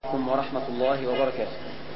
عليكم ورحمة الله وبركاته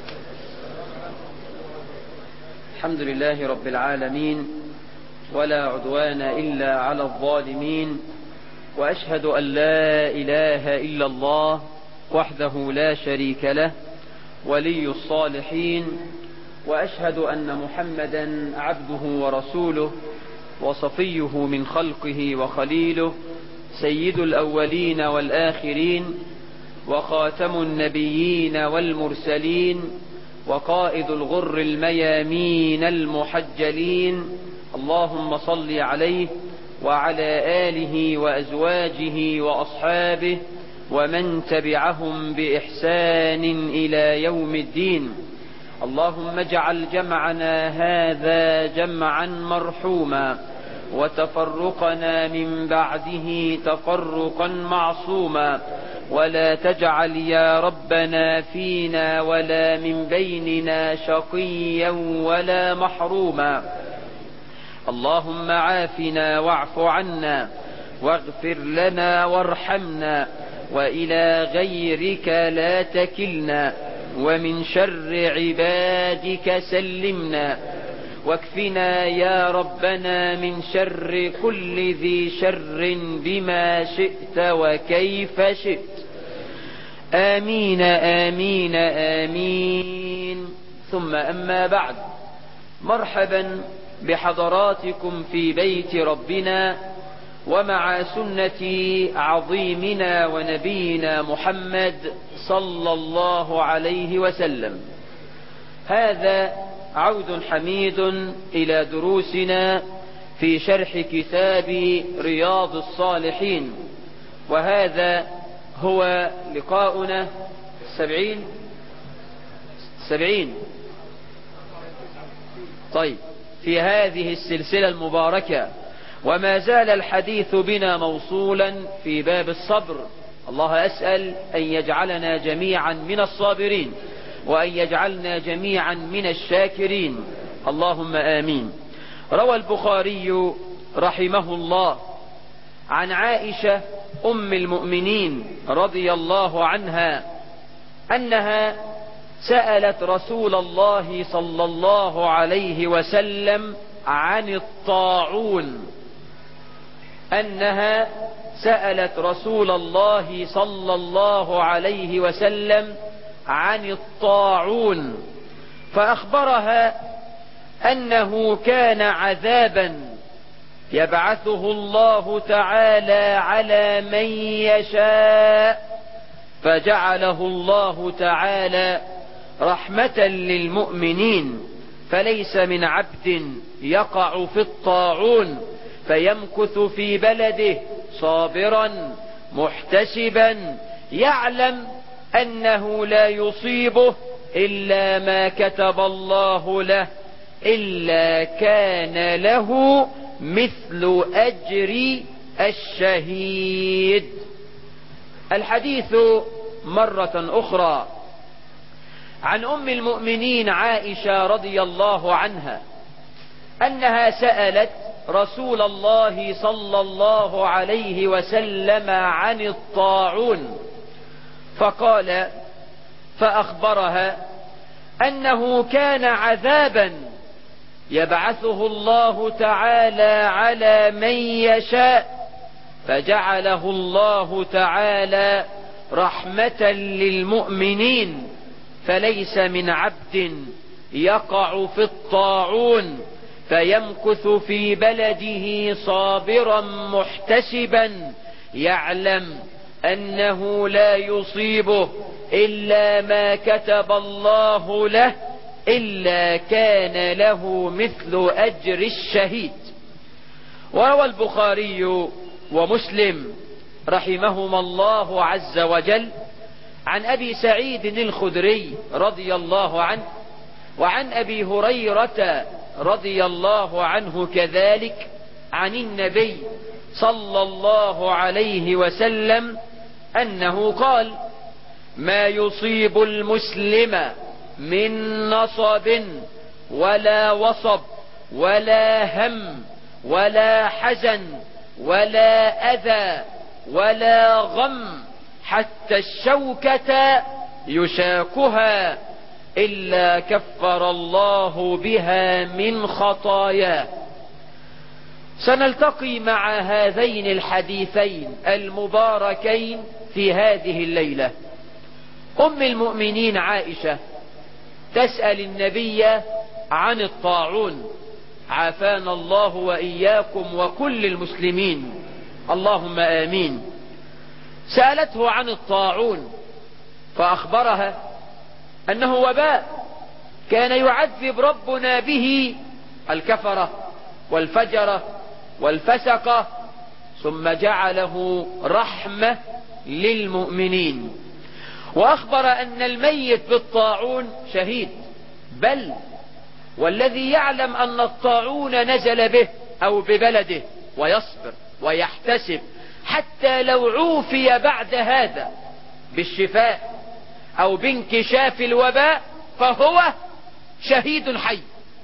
الحمد لله رب العالمين ولا عدوان إلا على الظالمين وأشهد أن لا إله إلا الله وحده لا شريك له ولي الصالحين وأشهد أن محمدا عبده ورسوله وصفيه من خلقه وخليله سيد الأولين والآخرين وخاتم النبيين والمرسلين وقائد الغر الميامين المحجلين اللهم صل عليه وعلى آله وأزواجه وأصحابه ومن تبعهم بإحسان إلى يوم الدين اللهم اجعل جمعنا هذا جمعا مرحوما وتفرقنا من بعده تفرقا معصوما ولا تجعل يا ربنا فينا ولا من بيننا شقيا ولا محروما اللهم عافنا واعف عنا واغفر لنا وارحمنا وإلى غيرك لا تكلنا ومن شر عبادك سلمنا واكفنا يا ربنا من شر كل ذي شر بما شئت وكيف شئت آمين آمين آمين ثم أما بعد مرحبا بحضراتكم في بيت ربنا ومع سنة عظيمنا ونبينا محمد صلى الله عليه وسلم هذا عود حميد إلى دروسنا في شرح كتاب رياض الصالحين وهذا هو لقاؤنا سبعين سبعين طيب في هذه السلسلة المباركة وما زال الحديث بنا موصولا في باب الصبر الله أسأل أن يجعلنا جميعا من الصابرين وأن يجعلنا جميعا من الشاكرين اللهم آمين روى البخاري رحمه الله عن عائشة أم المؤمنين رضي الله عنها أنها سألت رسول الله صلى الله عليه وسلم عن الطاعون أنها سألت رسول الله صلى الله عليه وسلم عن الطاعون فأخبرها أنه كان عذابا يبعثه الله تعالى على من يشاء فجعله الله تعالى رحمة للمؤمنين فليس من عبد يقع في الطاعون فيمكث في بلده صابرا محتسبا يعلم أنه لا يصيبه إلا ما كتب الله له إلا كان له مثل أجر الشهيد الحديث مرة أخرى عن أم المؤمنين عائشة رضي الله عنها أنها سألت رسول الله صلى الله عليه وسلم عن الطاعون فقال فأخبرها أنه كان عذابا يبعثه الله تعالى على من يشاء فجعله الله تعالى رحمة للمؤمنين فليس من عبد يقع في الطاعون فيمكث في بلده صابرا محتسبا يعلم أنه لا يصيبه إلا ما كتب الله له إلا كان له مثل أجر الشهيد وروى البخاري ومسلم رحمهما الله عز وجل عن أبي سعيد الخدري رضي الله عنه وعن أبي هريرة رضي الله عنه كذلك عن النبي صلى الله عليه وسلم أنه قال ما يصيب المسلم من نصب ولا وصب ولا هم ولا حزن ولا أذى ولا غم حتى الشوكة يشاكها إلا كفر الله بها من خطاياه سنلتقي مع هذين الحديثين المباركين في هذه الليلة أم المؤمنين عائشة تسأل النبي عن الطاعون عافانا الله وإياكم وكل المسلمين اللهم آمين سألته عن الطاعون فأخبرها أنه وباء كان يعذب ربنا به الكفرة والفجرة والفسقة ثم جعله رحمة للمؤمنين وأخبر أن الميت بالطاعون شهيد بل والذي يعلم أن الطاعون نزل به أو ببلده ويصبر ويحتسب حتى لو عوفي بعد هذا بالشفاء أو بانكشاف الوباء فهو شهيد حي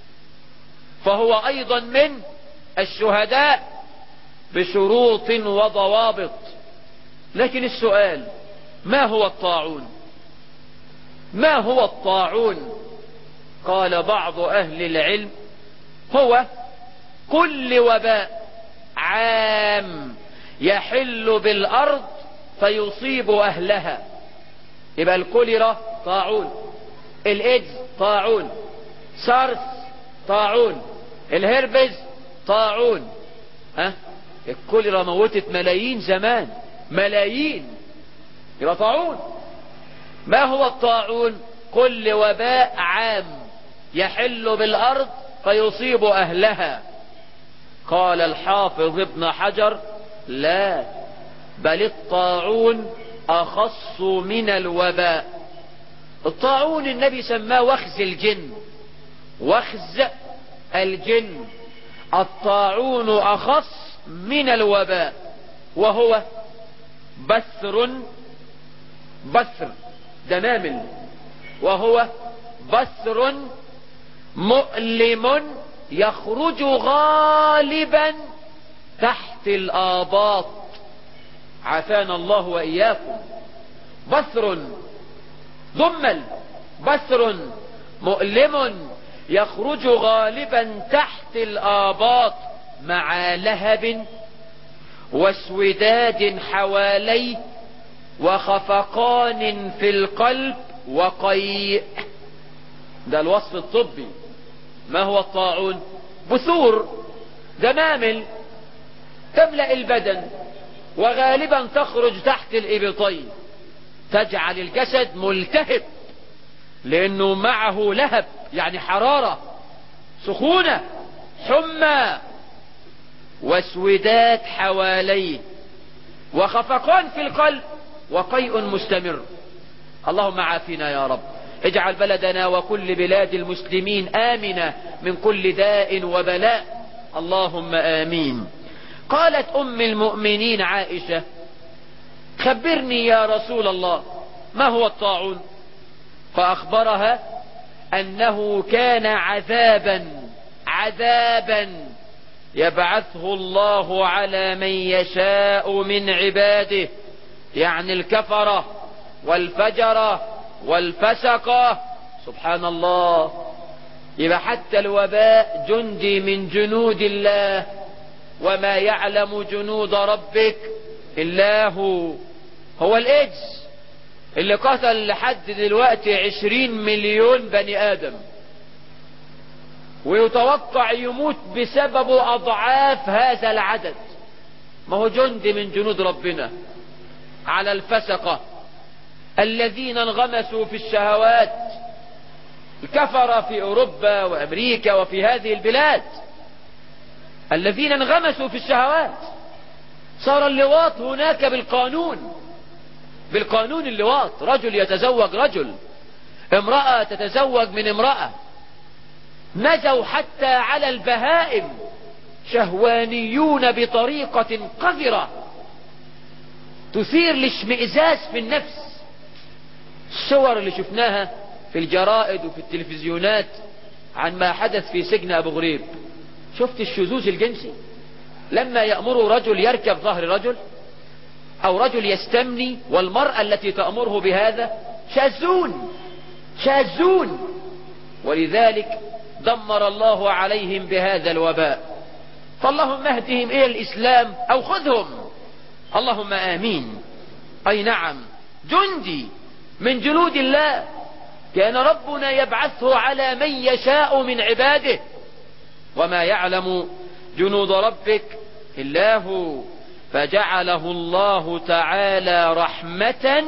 فهو أيضا من الشهداء بشروط وضوابط لكن السؤال ما هو الطاعون ما هو الطاعون قال بعض أهل العلم هو كل وباء عام يحل بالأرض فيصيب أهلها يبقى الكوليرا طاعون الإيدز طاعون سارس طاعون الهربز طاعون ها الكوليرا موتت ملايين زمان ملايين يبقى طاعون ما هو الطاعون كل وباء عام يحل بالأرض فيصيب أهلها قال الحافظ ابن حجر لا بل الطاعون أخص من الوباء الطاعون النبي سماه وخز الجن وخز الجن الطاعون أخص من الوباء وهو بثر بثر دمامل وهو بثر مؤلم يخرج غالبا تحت الآباط عافانا الله وإياكم بثر ضمل بثر مؤلم يخرج غالبا تحت الآباط مع لهب واسوداد حواليه وخفقان في القلب وقيء ده الوصف الطبي ما هو الطاعون بثور دمامل تملأ البدن وغالبا تخرج تحت الإبطين تجعل الجسد ملتهب لأنه معه لهب يعني حرارة سخونة حمى واسودات حواليه وخفقان في القلب وقيء مستمر اللهم عافنا يا رب اجعل بلدنا وكل بلاد المسلمين آمنة من كل داء وبلاء اللهم آمين قالت أم المؤمنين عائشة خبرني يا رسول الله ما هو الطاعون فأخبرها أنه كان عذابا عذابا يبعثه الله على من يشاء من عباده يعني الكفرة والفجرة والفسقة سبحان الله يبقى حتى الوباء جندي من جنود الله وما يعلم جنود ربك إلا هو هو الإيدز اللي قتل لحد دلوقتي عشرين مليون بني آدم ويتوقع يموت بسببه أضعاف هذا العدد ما هو جندي من جنود ربنا على الفسقة الذين انغمسوا في الشهوات الكفر في أوروبا وأمريكا وفي هذه البلاد الذين انغمسوا في الشهوات صار اللواط هناك بالقانون بالقانون اللواط رجل يتزوج رجل امرأة تتزوج من امرأة نزوا حتى على البهائم شهوانيون بطريقة قذرة تثير الاشمئزاز في النفس الصور اللي شفناها في الجرائد وفي التلفزيونات عن ما حدث في سجن ابو غريب شفت الشذوذ الجنسي لما يأمر رجل يركب ظهر رجل او رجل يستمني والمرأة التي تأمره بهذا شاذون شاذون ولذلك دمر الله عليهم بهذا الوباء فاللهم اهدهم الى الاسلام او خذهم اللهم امين اي نعم جندي من جنود الله كان ربنا يبعثه على من يشاء من عباده وما يعلم جنود ربك إلا هو فجعله الله تعالى رحمة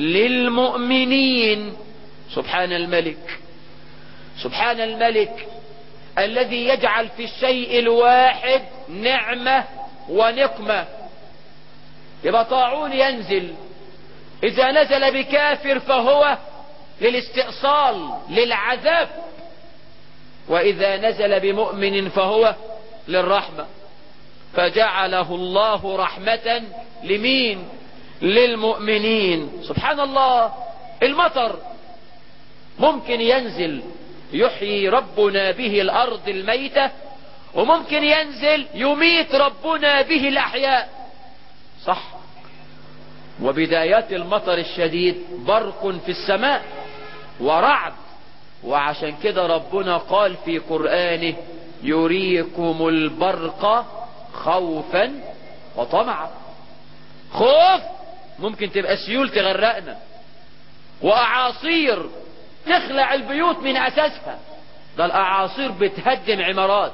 للمؤمنين سبحان الملك سبحان الملك الذي يجعل في الشيء الواحد نعمة ونقمة يبقى طاعون ينزل إذا نزل بكافر فهو للاستئصال للعذاب وإذا نزل بمؤمن فهو للرحمة فجعله الله رحمة لمين للمؤمنين سبحان الله المطر ممكن ينزل يحيي ربنا به الأرض الميتة وممكن ينزل يميت ربنا به الأحياء صح وبدايات المطر الشديد برق في السماء ورعد وعشان كده ربنا قال في قرآنه يريكم البرق خوفا وطمعا خوف ممكن تبقى سيول تغرقنا واعاصير تخلع البيوت من اساسها ده الاعاصير بتهدم عمارات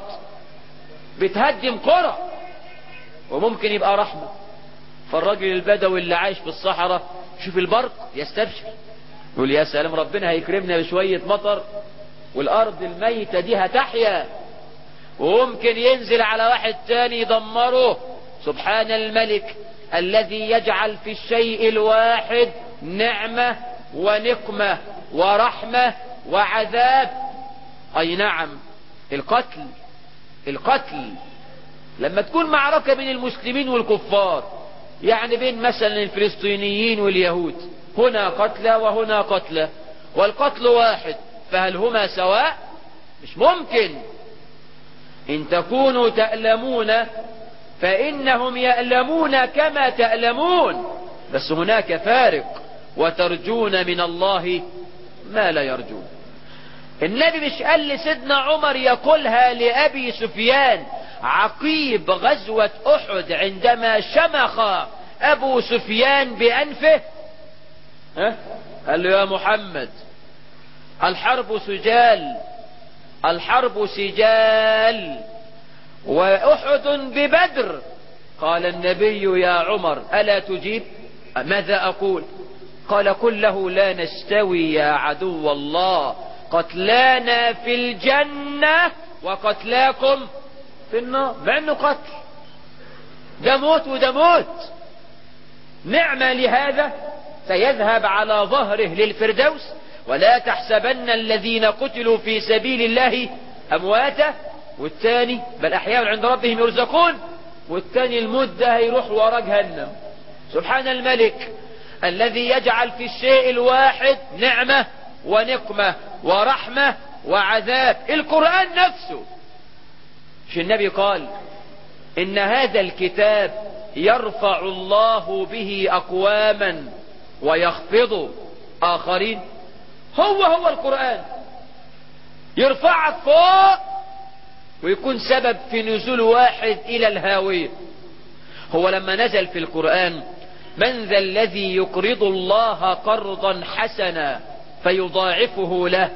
بتهدم قرى وممكن يبقى رحمة فالراجل البدوي اللي عايش في الصحراء شوف البرق يستبشر يقول يا سلام ربنا هيكرمنا بشوية مطر والارض الميتة دي هتحيا وممكن ينزل على واحد تاني يدمره سبحان الملك الذي يجعل في الشيء الواحد نعمة ونقمة ورحمة وعذاب اي نعم القتل القتل لما تكون معركة بين المسلمين والكفار يعني بين مثلا الفلسطينيين واليهود هنا قتلى وهنا قتلى والقتل واحد فهل هما سواء مش ممكن ان تكونوا تألمون فانهم يألمون كما تألمون بس هناك فارق وترجون من الله ما لا يرجون النبي مش قال لسيدنا عمر يقولها لأبي سفيان عقيب غزوة أحد عندما شمخ أبو سفيان بأنفه ها؟ قال له يا محمد الحرب سجال الحرب سجال وأحد ببدر قال النبي يا عمر ألا تجيب ماذا أقول قال قل له لا نستوي يا عدو الله قتلانا في الجنة وقتلاكم في النار مع انه قتل ده موت وده موت نعمة لهذا سيذهب على ظهره للفردوس ولا تحسبن الذين قتلوا في سبيل الله امواتا والثاني بل احياء عند ربهم يرزقون والثاني الموت ده هيروح ورا جهنم سبحان الملك الذي يجعل في الشيء الواحد نعمة ونقمة ورحمة وعذاب القرآن نفسه مش النبي قال ان هذا الكتاب يرفع الله به اقواما ويخفض اخرين هو هو القرآن يرفعك فوق ويكون سبب في نزول واحد الى الهاوية هو لما نزل في القرآن من ذا الذي يقرض الله قرضا حسنا فيضاعفه له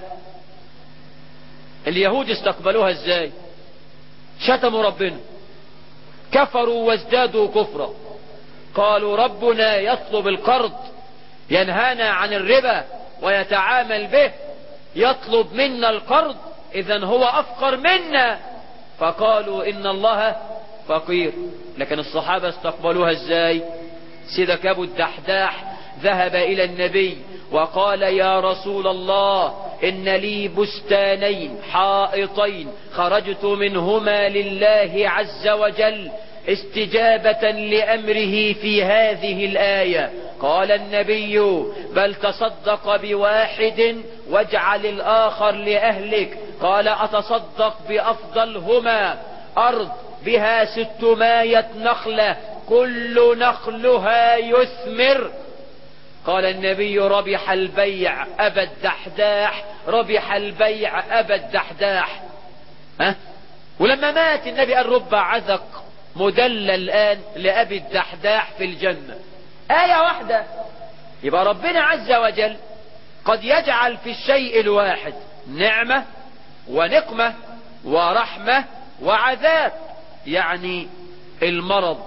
اليهود استقبلوها ازاي شتموا ربنا كفروا وازدادوا كفرا قالوا ربنا يطلب القرض ينهانا عن الربا ويتعامل به يطلب منا القرض اذا هو افقر منا فقالوا ان الله فقير لكن الصحابة استقبلوها ازاي سيدك ابو الدحداح ذهب الى النبي وقال يا رسول الله ان لي بستانين حائطين خرجت منهما لله عز وجل استجابة لامره في هذه الاية قال النبي بل تصدق بواحد واجعل الاخر لاهلك قال اتصدق بافضلهما ارض بها ستماية نخلة كل نخلها يثمر قال النبي ربح البيع أبا الدحداح ربح البيع أبا الدحداح ها ولما مات النبي قال رب عذق مدلل الآن لأبي الدحداح في الجنة آية واحدة يبقى ربنا عز وجل قد يجعل في الشيء الواحد نعمة ونقمة ورحمة وعذاب يعني المرض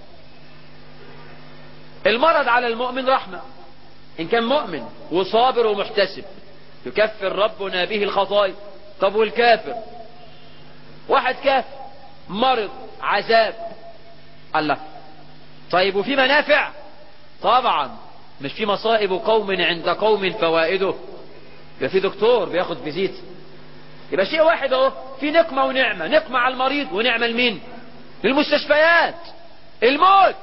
المرض على المؤمن رحمة إن كان مؤمن وصابر ومحتسب يكفر ربنا به الخطايا طب والكافر واحد كافر مرض عذاب الله طيب وفي منافع طبعا مش في مصائب قوم عند قوم فوائده يبقى في دكتور بياخد فيزيت يبقى شيء واحد اهو في نقمة ونعمة نقمة على المريض ونعمة لمين للمستشفيات الموت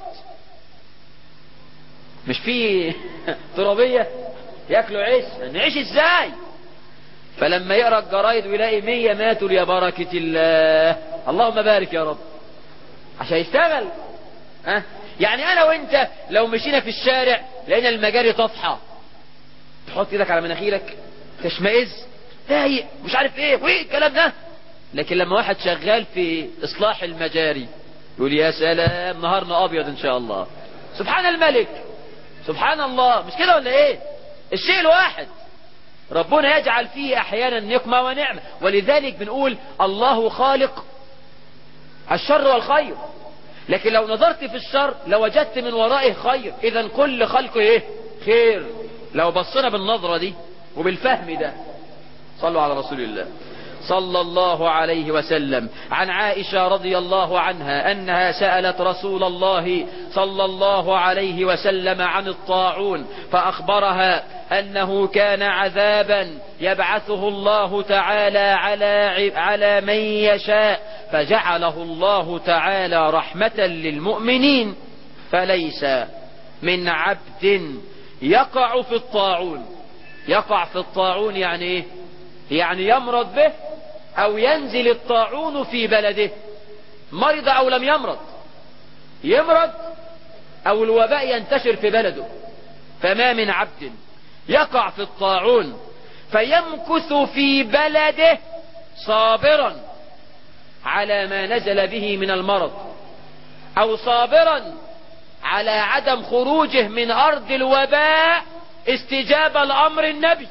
مش في ترابية ياكلوا عيش نعيش ازاي فلما يقرأ الجرايد ويلاقي مية ماتوا يا بركة الله اللهم بارك يا رب عشان يشتغل ها يعني انا وانت لو مشينا في الشارع لقينا المجاري تطحى تحط ايدك على مناخيرك تشمئز تايق مش عارف ايه وايه الكلام ده لكن لما واحد شغال في اصلاح المجاري يقول يا سلام نهارنا ابيض ان شاء الله سبحان الملك سبحان الله مش كده ولا ايه الشيء الواحد ربنا يجعل فيه احيانا نقمة ونعمة ولذلك بنقول الله خالق الشر والخير لكن لو نظرت في الشر لوجدت من ورائه خير اذا كل خلقه ايه خير لو بصينا بالنظرة دي وبالفهم ده صلوا على رسول الله صلى الله عليه وسلم عن عائشة رضي الله عنها أنها سألت رسول الله صلى الله عليه وسلم عن الطاعون فأخبرها أنه كان عذابا يبعثه الله تعالى على, على من يشاء فجعله الله تعالى رحمة للمؤمنين فليس من عبد يقع في الطاعون يقع في الطاعون يعني ايه يعني يمرض به او ينزل الطاعون في بلده مرض او لم يمرض يمرض او الوباء ينتشر في بلده فما من عبد يقع في الطاعون فيمكث في بلده صابرا على ما نزل به من المرض او صابرا على عدم خروجه من ارض الوباء استجاب الامر النبي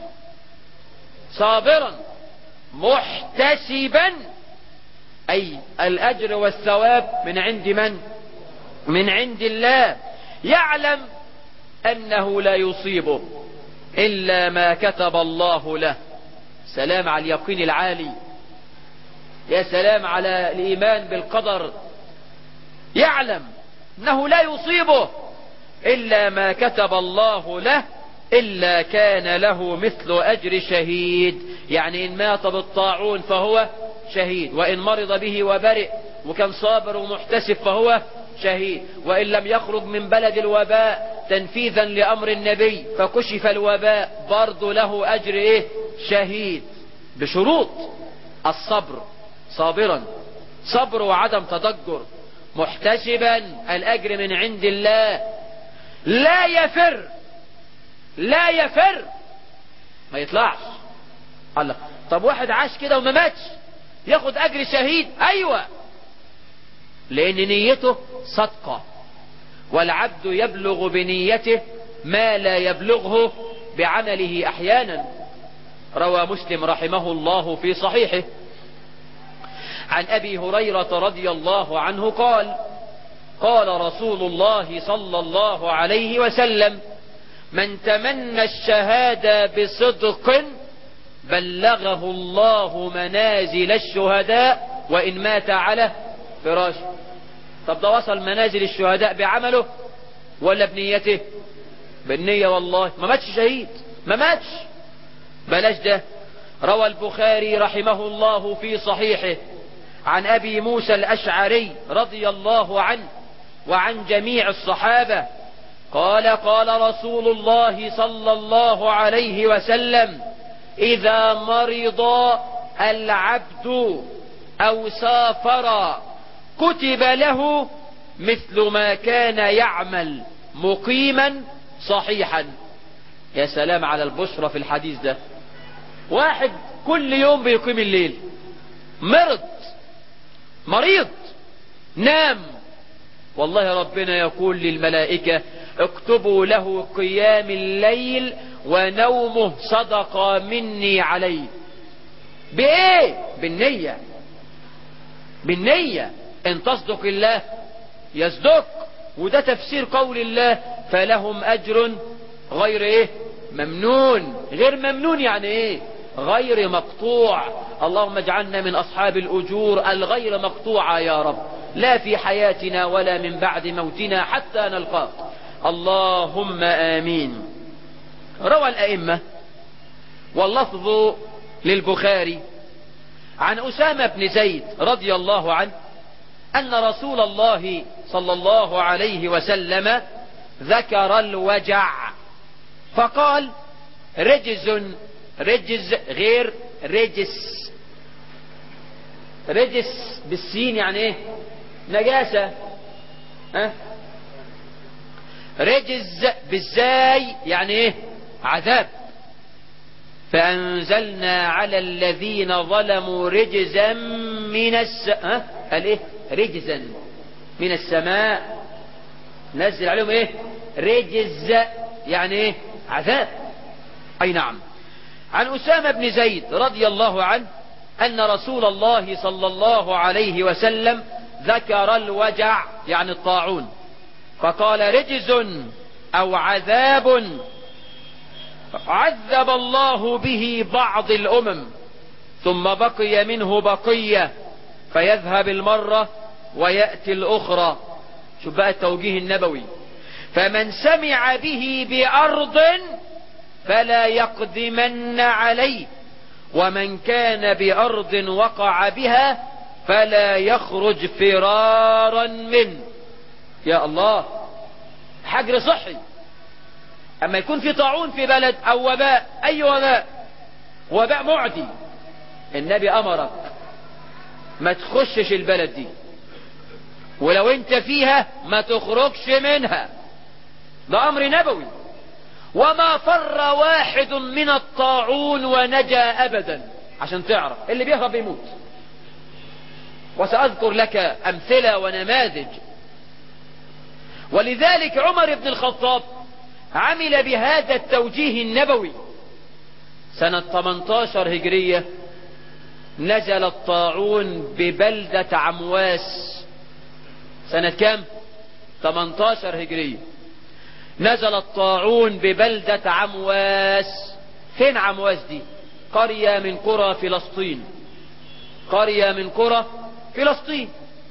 صابرا محتسبا اي الاجر والثواب من عند من من عند الله يعلم انه لا يصيبه الا ما كتب الله له سلام على اليقين العالي يا سلام على الايمان بالقدر يعلم انه لا يصيبه الا ما كتب الله له إلا كان له مثل أجر شهيد يعني إن مات بالطاعون فهو شهيد وإن مرض به وبرئ وكان صابر ومحتسب فهو شهيد وإن لم يخرج من بلد الوباء تنفيذا لأمر النبي فكشف الوباء برضه له أجر إيه شهيد بشروط الصبر صابرا صبر وعدم تضجر محتسبا الأجر من عند الله لا يفر لا يفر ما يطلعش الله طب واحد عاش كده وما ماتش ياخد اجر شهيد ايوه لان نيته صدقة والعبد يبلغ بنيته ما لا يبلغه بعمله احيانا روى مسلم رحمه الله في صحيحه عن ابي هريرة رضي الله عنه قال قال رسول الله صلى الله عليه وسلم من تمنى الشهادة بصدق بلغه الله منازل الشهداء وإن مات على فراشه طب ده وصل منازل الشهداء بعمله ولا بنيته بالنية والله ما ماتش شهيد ما ماتش بلاش ده روى البخاري رحمه الله في صحيحه عن أبي موسى الأشعري رضي الله عنه وعن جميع الصحابة قال قال رسول الله صلى الله عليه وسلم إذا مرض العبد أو سافر كتب له مثل ما كان يعمل مقيما صحيحا يا سلام على البشرة في الحديث ده واحد كل يوم بيقيم الليل مرض مريض نام والله ربنا يقول للملائكة اكتبوا له قيام الليل ونومه صدقة مني عليه بايه بالنية بالنية ان تصدق الله يصدق وده تفسير قول الله فلهم اجر غير ايه ممنون غير ممنون يعني ايه غير مقطوع اللهم اجعلنا من اصحاب الاجور الغير مقطوعة يا رب لا في حياتنا ولا من بعد موتنا حتى نلقاك اللهم امين روى الائمة واللفظ للبخاري عن اسامة بن زيد رضي الله عنه ان رسول الله صلى الله عليه وسلم ذكر الوجع فقال رجز رجز غير رجس رجس بالسين يعني ايه نجاسة ها رجز بالزاي يعني ايه عذاب فانزلنا على الذين ظلموا رجزا من الس ها قال ايه رجزا من السماء نزل عليهم ايه رجز يعني ايه عذاب اي نعم عن اسامة بن زيد رضي الله عنه ان رسول الله صلى الله عليه وسلم ذكر الوجع يعني الطاعون فقال رجز او عذاب عذب الله به بعض الامم ثم بقي منه بقية فيذهب المرة ويأتي الاخرى شوف بقى التوجيه النبوي فمن سمع به بارض فلا يقدمن عليه ومن كان بارض وقع بها فلا يخرج فرارا منه يا الله حجر صحي اما يكون في طاعون في بلد او وباء اي وباء وباء معدي النبي امرك ما تخشش البلد دي ولو انت فيها ما تخرجش منها ده امر نبوي وما فر واحد من الطاعون ونجا ابدا عشان تعرف اللي بيهرب يموت وسأذكر لك امثلة ونماذج ولذلك عمر بن الخطاب عمل بهذا التوجيه النبوي سنة 18 هجرية نزل الطاعون ببلدة عمواس سنة كام 18 هجرية نزل الطاعون ببلدة عمواس فين عمواس دي قرية من قرى فلسطين قرية من قرى فلسطين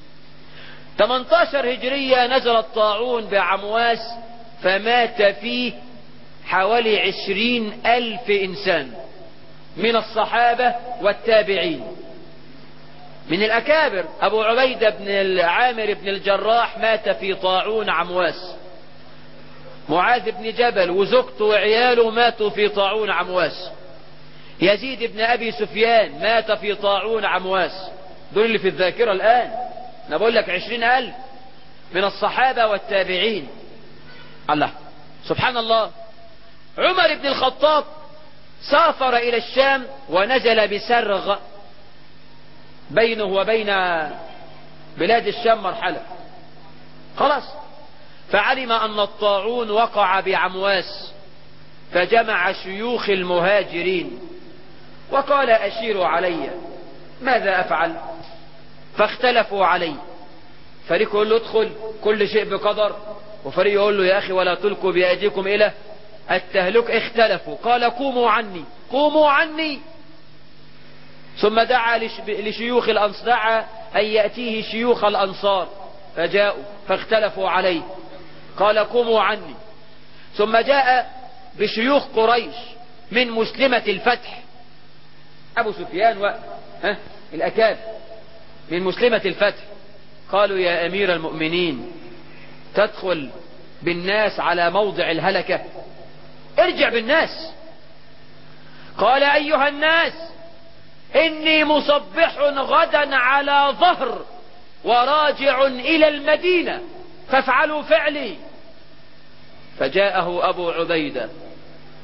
18 هجرية نزل الطاعون بعمواس فمات فيه حوالي عشرين ألف إنسان من الصحابة والتابعين من الأكابر أبو عبيدة بن عامر بن الجراح مات في طاعون عمواس معاذ بن جبل وزوجته وعياله ماتوا في طاعون عمواس يزيد بن أبي سفيان مات في طاعون عمواس دول اللي في الذاكرة الآن أنا بقول لك عشرين ألف من الصحابة والتابعين الله سبحان الله عمر بن الخطاب سافر إلى الشام ونزل بسرغ بينه وبين بلاد الشام مرحلة خلاص فعلم أن الطاعون وقع بعمواس فجمع شيوخ المهاجرين وقال أشيروا علي ماذا أفعل فاختلفوا علي فريق يقول له ادخل كل شيء بقدر وفريق يقول له يا أخي ولا تلقوا بأيديكم إلى التهلك اختلفوا قال قوموا عني قوموا عني ثم دعا لشيوخ الأنصار دعا أن يأتيه شيوخ الأنصار فجاءوا فاختلفوا عليه قال قوموا عني ثم جاء بشيوخ قريش من مسلمة الفتح أبو سفيان و ها الأكاد من مسلمة الفتح قالوا يا أمير المؤمنين تدخل بالناس على موضع الهلكة ارجع بالناس قال أيها الناس إني مصبح غدا على ظهر وراجع إلى المدينة فافعلوا فعلي فجاءه أبو عبيدة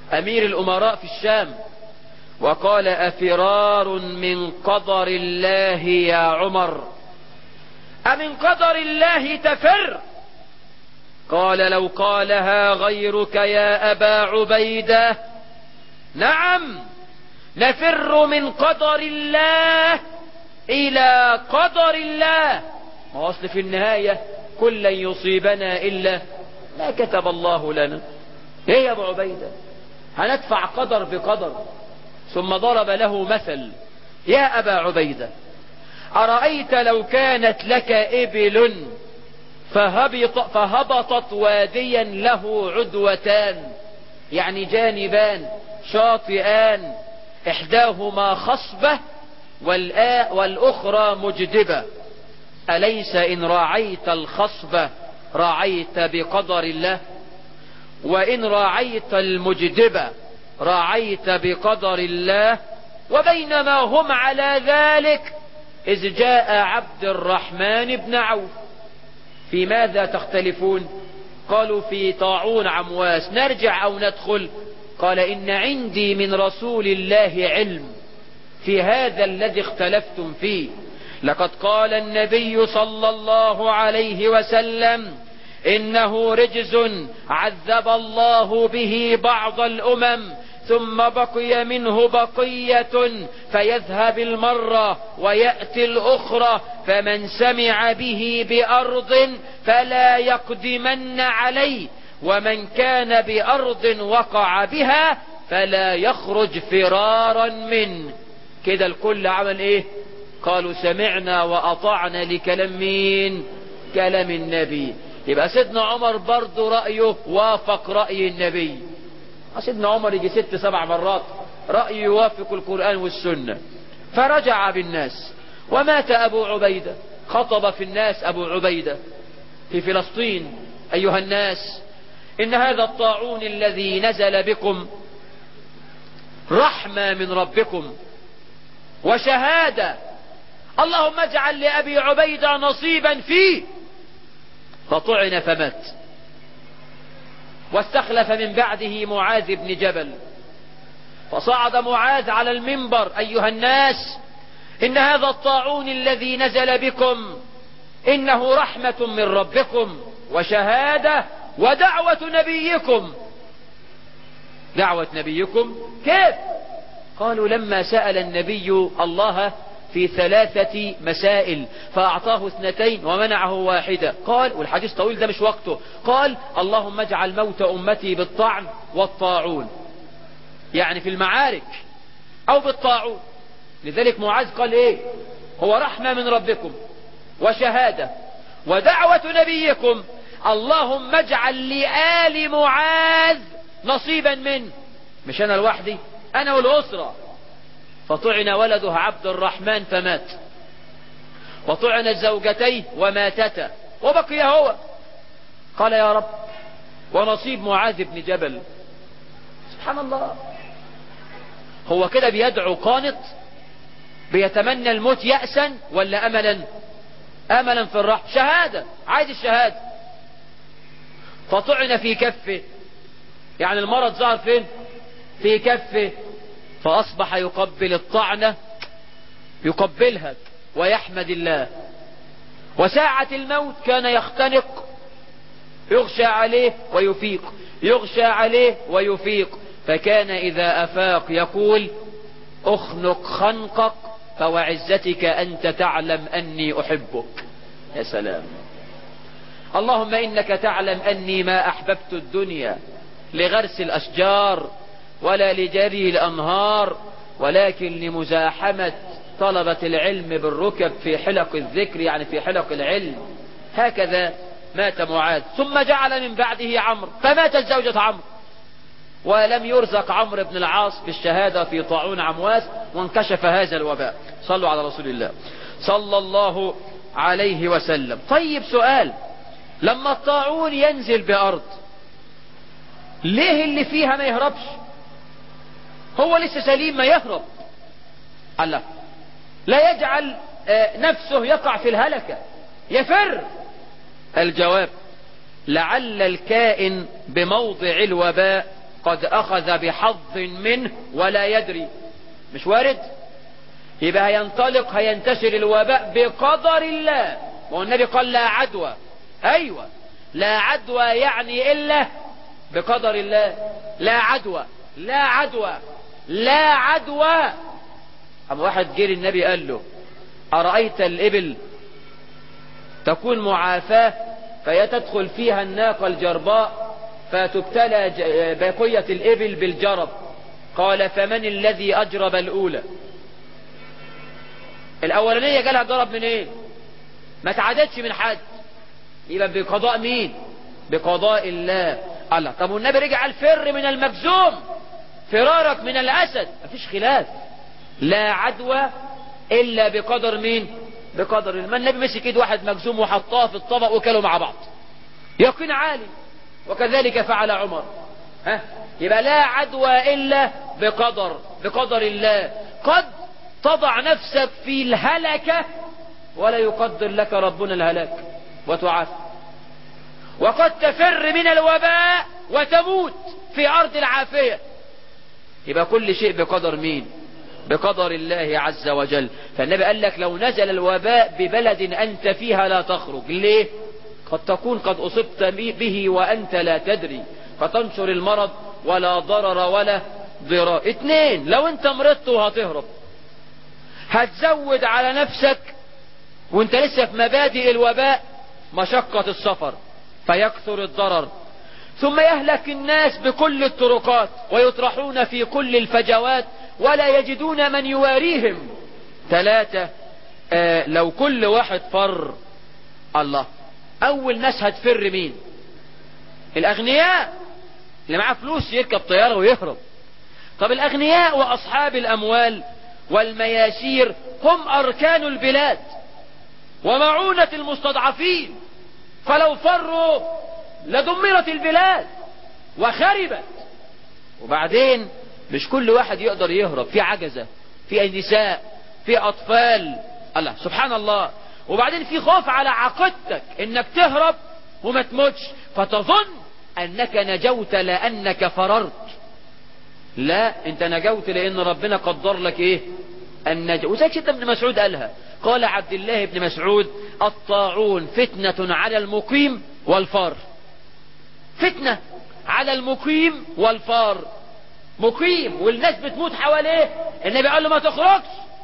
امير الامراء في الشام وقال افرار من قدر الله يا عمر امن قدر الله تفر قال لو قالها غيرك يا ابا عبيده نعم نفر من قدر الله الى قدر الله ما اصل في النهاية كل لن يصيبنا الا ما كتب الله لنا ايه يا ابو عبيدة هندفع قدر بقدر ثم ضرب له مثل يا ابا عبيدة ارأيت لو كانت لك ابل فهبط فهبطت واديا له عدوتان يعني جانبان شاطئان احداهما خصبة والاخرى مجدبة اليس ان راعيت الخصبة راعيت بقدر الله وان راعيت المجدبة راعيت بقدر الله وبينما هم على ذلك اذ جاء عبد الرحمن بن عوف في ماذا تختلفون قالوا في طاعون عمواس نرجع او ندخل قال ان عندي من رسول الله علم في هذا الذي اختلفتم فيه لقد قال النبي صلى الله عليه وسلم انه رجز عذب الله به بعض الامم ثم بقي منه بقية فيذهب المرة ويأتي الأخرى فمن سمع به بأرض فلا يقدمن عليه ومن كان بأرض وقع بها فلا يخرج فرارا منه كده الكل عمل ايه قالوا سمعنا وأطعنا لكلام مين كلام النبي يبقى سيدنا عمر برضه رأيه وافق رأي النبي سيدنا عمر يجي ست سبع مرات رأيه يوافق القرآن والسنة فرجع بالناس ومات أبو عبيدة خطب في الناس أبو عبيدة في فلسطين أيها الناس إن هذا الطاعون الذي نزل بكم رحمة من ربكم وشهادة اللهم اجعل لأبي عبيدة نصيبا فيه فطعن فمات واستخلف من بعده معاذ بن جبل فصعد معاذ على المنبر أيها الناس إن هذا الطاعون الذي نزل بكم إنه رحمة من ربكم وشهادة ودعوة نبيكم دعوة نبيكم كيف قالوا لما سأل النبي الله في ثلاثة مسائل فأعطاه اثنتين ومنعه واحدة قال والحديث طويل ده مش وقته قال اللهم اجعل موت أمتي بالطعن والطاعون يعني في المعارك أو بالطاعون لذلك معاذ قال ايه هو رحمة من ربكم وشهادة ودعوة نبيكم اللهم اجعل لآل معاذ نصيبا منه مش أنا لوحدي أنا والأسرة فطعن ولده عبد الرحمن فمات وطعنت زوجتيه وماتتا وبقي هو قال يا رب ونصيب معاذ بن جبل سبحان الله هو كده بيدعو قانط بيتمنى الموت يأسا ولا أملا أملا في الرحم شهادة عايز الشهادة فطعن في كفه يعني المرض ظهر فين في كفه فأصبح يقبل الطعنة يقبلها ويحمد الله وساعة الموت كان يختنق يغشى عليه ويفيق يغشى عليه ويفيق فكان إذا أفاق يقول أخنق خنقك فوعزتك أنت تعلم أني أحبك يا سلام اللهم إنك تعلم أني ما أحببت الدنيا لغرس الأشجار ولا لجري الأنهار ولكن لمزاحمة طلبة العلم بالركب في حلق الذكر يعني في حلق العلم هكذا مات معاذ ثم جعل من بعده عمرو فماتت زوجة عمرو ولم يرزق عمرو بن العاص بالشهادة في طاعون عمواس وانكشف هذا الوباء صلوا على رسول الله صلى الله عليه وسلم طيب سؤال لما الطاعون ينزل بأرض ليه اللي فيها ما يهربش هو لسه سليم ما يهرب الله لا يجعل نفسه يقع في الهلكة يفر الجواب لعل الكائن بموضع الوباء قد أخذ بحظ منه ولا يدري مش وارد يبقى هينطلق هينتشر الوباء بقدر الله والنبي قال لا عدوى أيوة لا عدوى يعني إلا بقدر الله لا عدوى لا عدوى لا عدوى أما واحد جه النبي قال له أرأيت الإبل تكون معافاة فهي تدخل فيها الناقة الجرباء فتبتلى بقية الإبل بالجرب قال فمن الذي أجرب الأولى الأولانية جالها جرب من إيه ما تعادتش من حد يبقى بقضاء مين بقضاء الله الله طب والنبي رجع الفر من المجزوم فرارك من الأسد مفيش خلاف لا عدوى إلا بقدر مين بقدر ما النبي مسك ايد واحد مجزوم وحطاه في الطبق وكلوا مع بعض يقين عالي وكذلك فعل عمر ها يبقى لا عدوى إلا بقدر بقدر الله قد تضع نفسك في الهلكة ولا يقدر لك ربنا الهلاك وتعافى وقد تفر من الوباء وتموت في أرض العافية يبقى كل شيء بقدر مين بقدر الله عز وجل فالنبي قال لك لو نزل الوباء ببلد أنت فيها لا تخرج ليه قد تكون قد أصبت به وأنت لا تدري فتنشر المرض ولا ضرر ولا ضرار اتنين لو انت مرضت وهتهرب هتزود على نفسك وانت لسه في مبادئ الوباء مشقة السفر فيكثر الضرر ثم يهلك الناس بكل الطرقات ويطرحون في كل الفجوات ولا يجدون من يواريهم ثلاثة آه لو كل واحد فر الله اول ناس هتفر مين الاغنياء اللي معاه فلوس يركب طيارة ويهرب طب الاغنياء واصحاب الاموال والمياسير هم اركان البلاد ومعونة المستضعفين فلو فروا لدمرت البلاد وخربت وبعدين مش كل واحد يقدر يهرب في عجزة في نساء في اطفال الله سبحان الله وبعدين في خوف على عقيدتك انك تهرب وما تموتش فتظن انك نجوت لانك فررت لا انت نجوت لان ربنا قدر لك ايه النجو وزي كده ابن مسعود قالها قال عبد الله بن مسعود الطاعون فتنة على المقيم والفار فتنة على المقيم والفار مقيم والناس بتموت حواليه النبي قال له ما تخرجش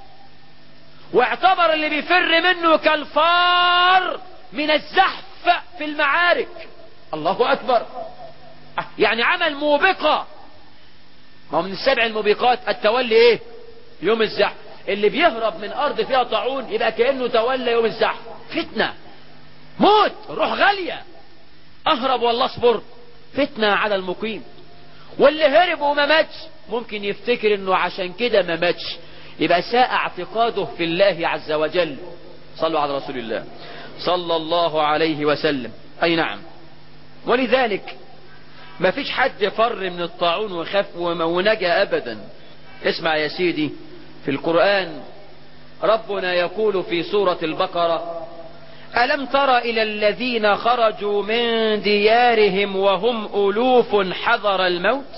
واعتبر اللي بيفر منه كالفار من الزحف في المعارك الله اكبر يعني عمل موبقة ما هو من السبع الموبقات التولي ايه يوم الزحف اللي بيهرب من ارض فيها طاعون يبقى كأنه تولى يوم الزحف فتنة موت روح غالية اهرب والله اصبر فتنة على المقيم واللي هرب وما ماتش ممكن يفتكر انه عشان كده ما ماتش يبقى ساء اعتقاده في الله عز وجل صلوا على رسول الله صلى الله عليه وسلم اي نعم ولذلك ما فيش حد فر من الطاعون وخاف ونجا ابدا اسمع يا سيدي في القرآن ربنا يقول في سورة البقرة ألم تر إلى الذين خرجوا من ديارهم وهم ألوف حذر الموت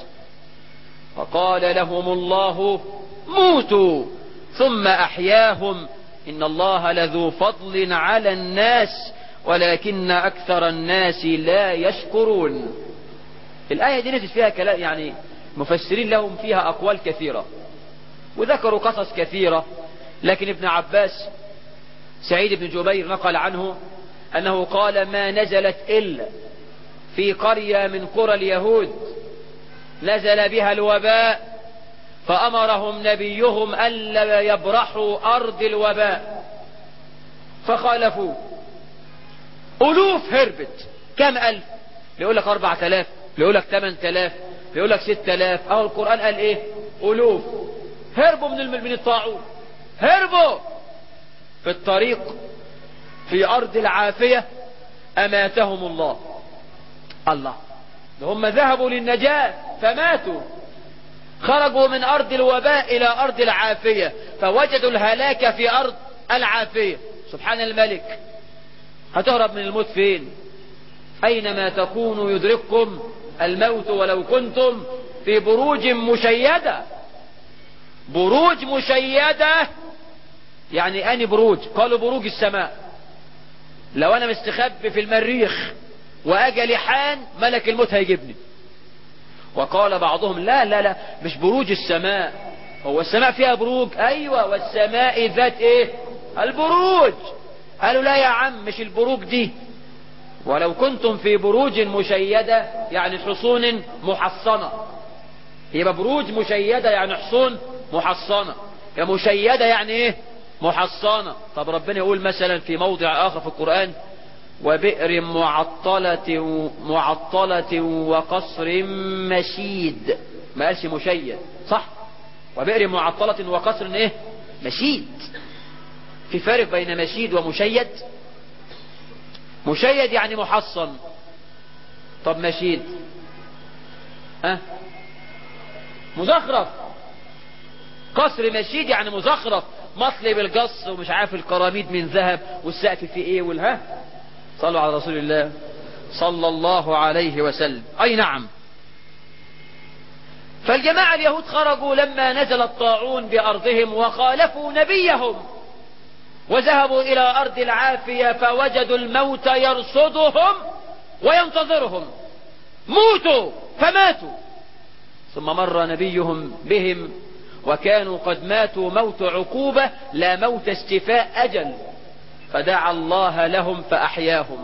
فقال لهم الله موتوا ثم أحياهم إن الله لذو فضل على الناس ولكن أكثر الناس لا يشكرون الآية دي نزل فيها كلام يعني مفسرين لهم فيها أقوال كثيرة وذكروا قصص كثيرة لكن ابن عباس سعيد بن جبير نقل عنه أنه قال ما نزلت إلا في قرية من قرى اليهود نزل بها الوباء فأمرهم نبيهم ألا يبرحوا أرض الوباء فخالفوا ألوف هربت كم ألف يقول لك أربعة آلاف يقول لك ثمان آلاف يقول لك ست آلاف أهو القرآن قال إيه ألوف هربوا من من الطاعون هربوا في الطريق في أرض العافية أماتهم الله الله هم ذهبوا للنجاة فماتوا خرجوا من أرض الوباء إلى أرض العافية فوجدوا الهلاك في أرض العافية سبحان الملك هتهرب من الموت فين أينما تكونوا يدرككم الموت ولو كنتم في بروج مشيدة بروج مشيدة يعني اني بروج قالوا بروج السماء لو انا مستخبي في المريخ واجلي حان ملك الموت هيجيبني وقال بعضهم لا لا لا مش بروج السماء هو السماء فيها بروج ايوه والسماء ذات ايه البروج قالوا لا يا عم مش البروج دي ولو كنتم في بروج مشيدة يعني حصون محصنة يبقى بروج مشيدة يعني حصون محصنة يا مشيدة يعني ايه محصنة طب ربنا يقول مثلا في موضع اخر في القرآن وبئر معطلة معطلة وقصر مشيد ما قالش مشيد صح وبئر معطلة وقصر ايه مشيد في فارق بين مشيد ومشيد مشيد يعني محصن طب مشيد ها مزخرف قصر مشيد يعني مزخرف مطلي بالقص ومش عارف القراميد من ذهب والسقف فيه ايه والها صلوا على رسول الله صلى الله عليه وسلم اي نعم فالجماعة اليهود خرجوا لما نزل الطاعون بأرضهم وخالفوا نبيهم وذهبوا إلى أرض العافية فوجدوا الموت يرصدهم وينتظرهم موتوا فماتوا ثم مر نبيهم بهم وكانوا قد ماتوا موت عقوبة لا موت استفاء أجل فدعا الله لهم فأحياهم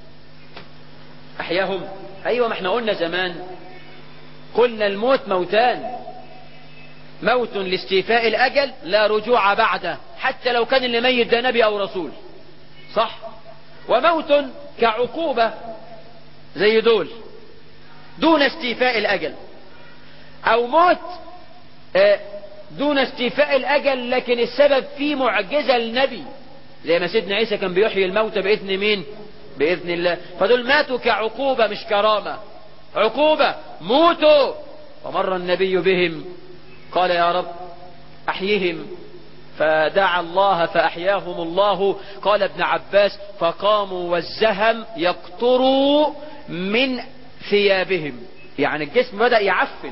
أحياهم أيوة ما احنا قلنا زمان قلنا الموت موتان موت لاستيفاء الأجل لا رجوع بعده حتى لو كان اللي ميت ده نبي أو رسول صح وموت كعقوبة زي دول دون استيفاء الأجل أو موت دون استيفاء الأجل لكن السبب فيه معجزة النبي زي ما سيدنا عيسى كان بيحيي الموتى بإذن مين بإذن الله فدول ماتوا كعقوبة مش كرامة عقوبة موتوا ومر النبي بهم قال يا رب أحيهم فدعا الله فأحياهم الله قال ابن عباس فقاموا والزهم يقطروا من ثيابهم يعني الجسم بدأ يعفن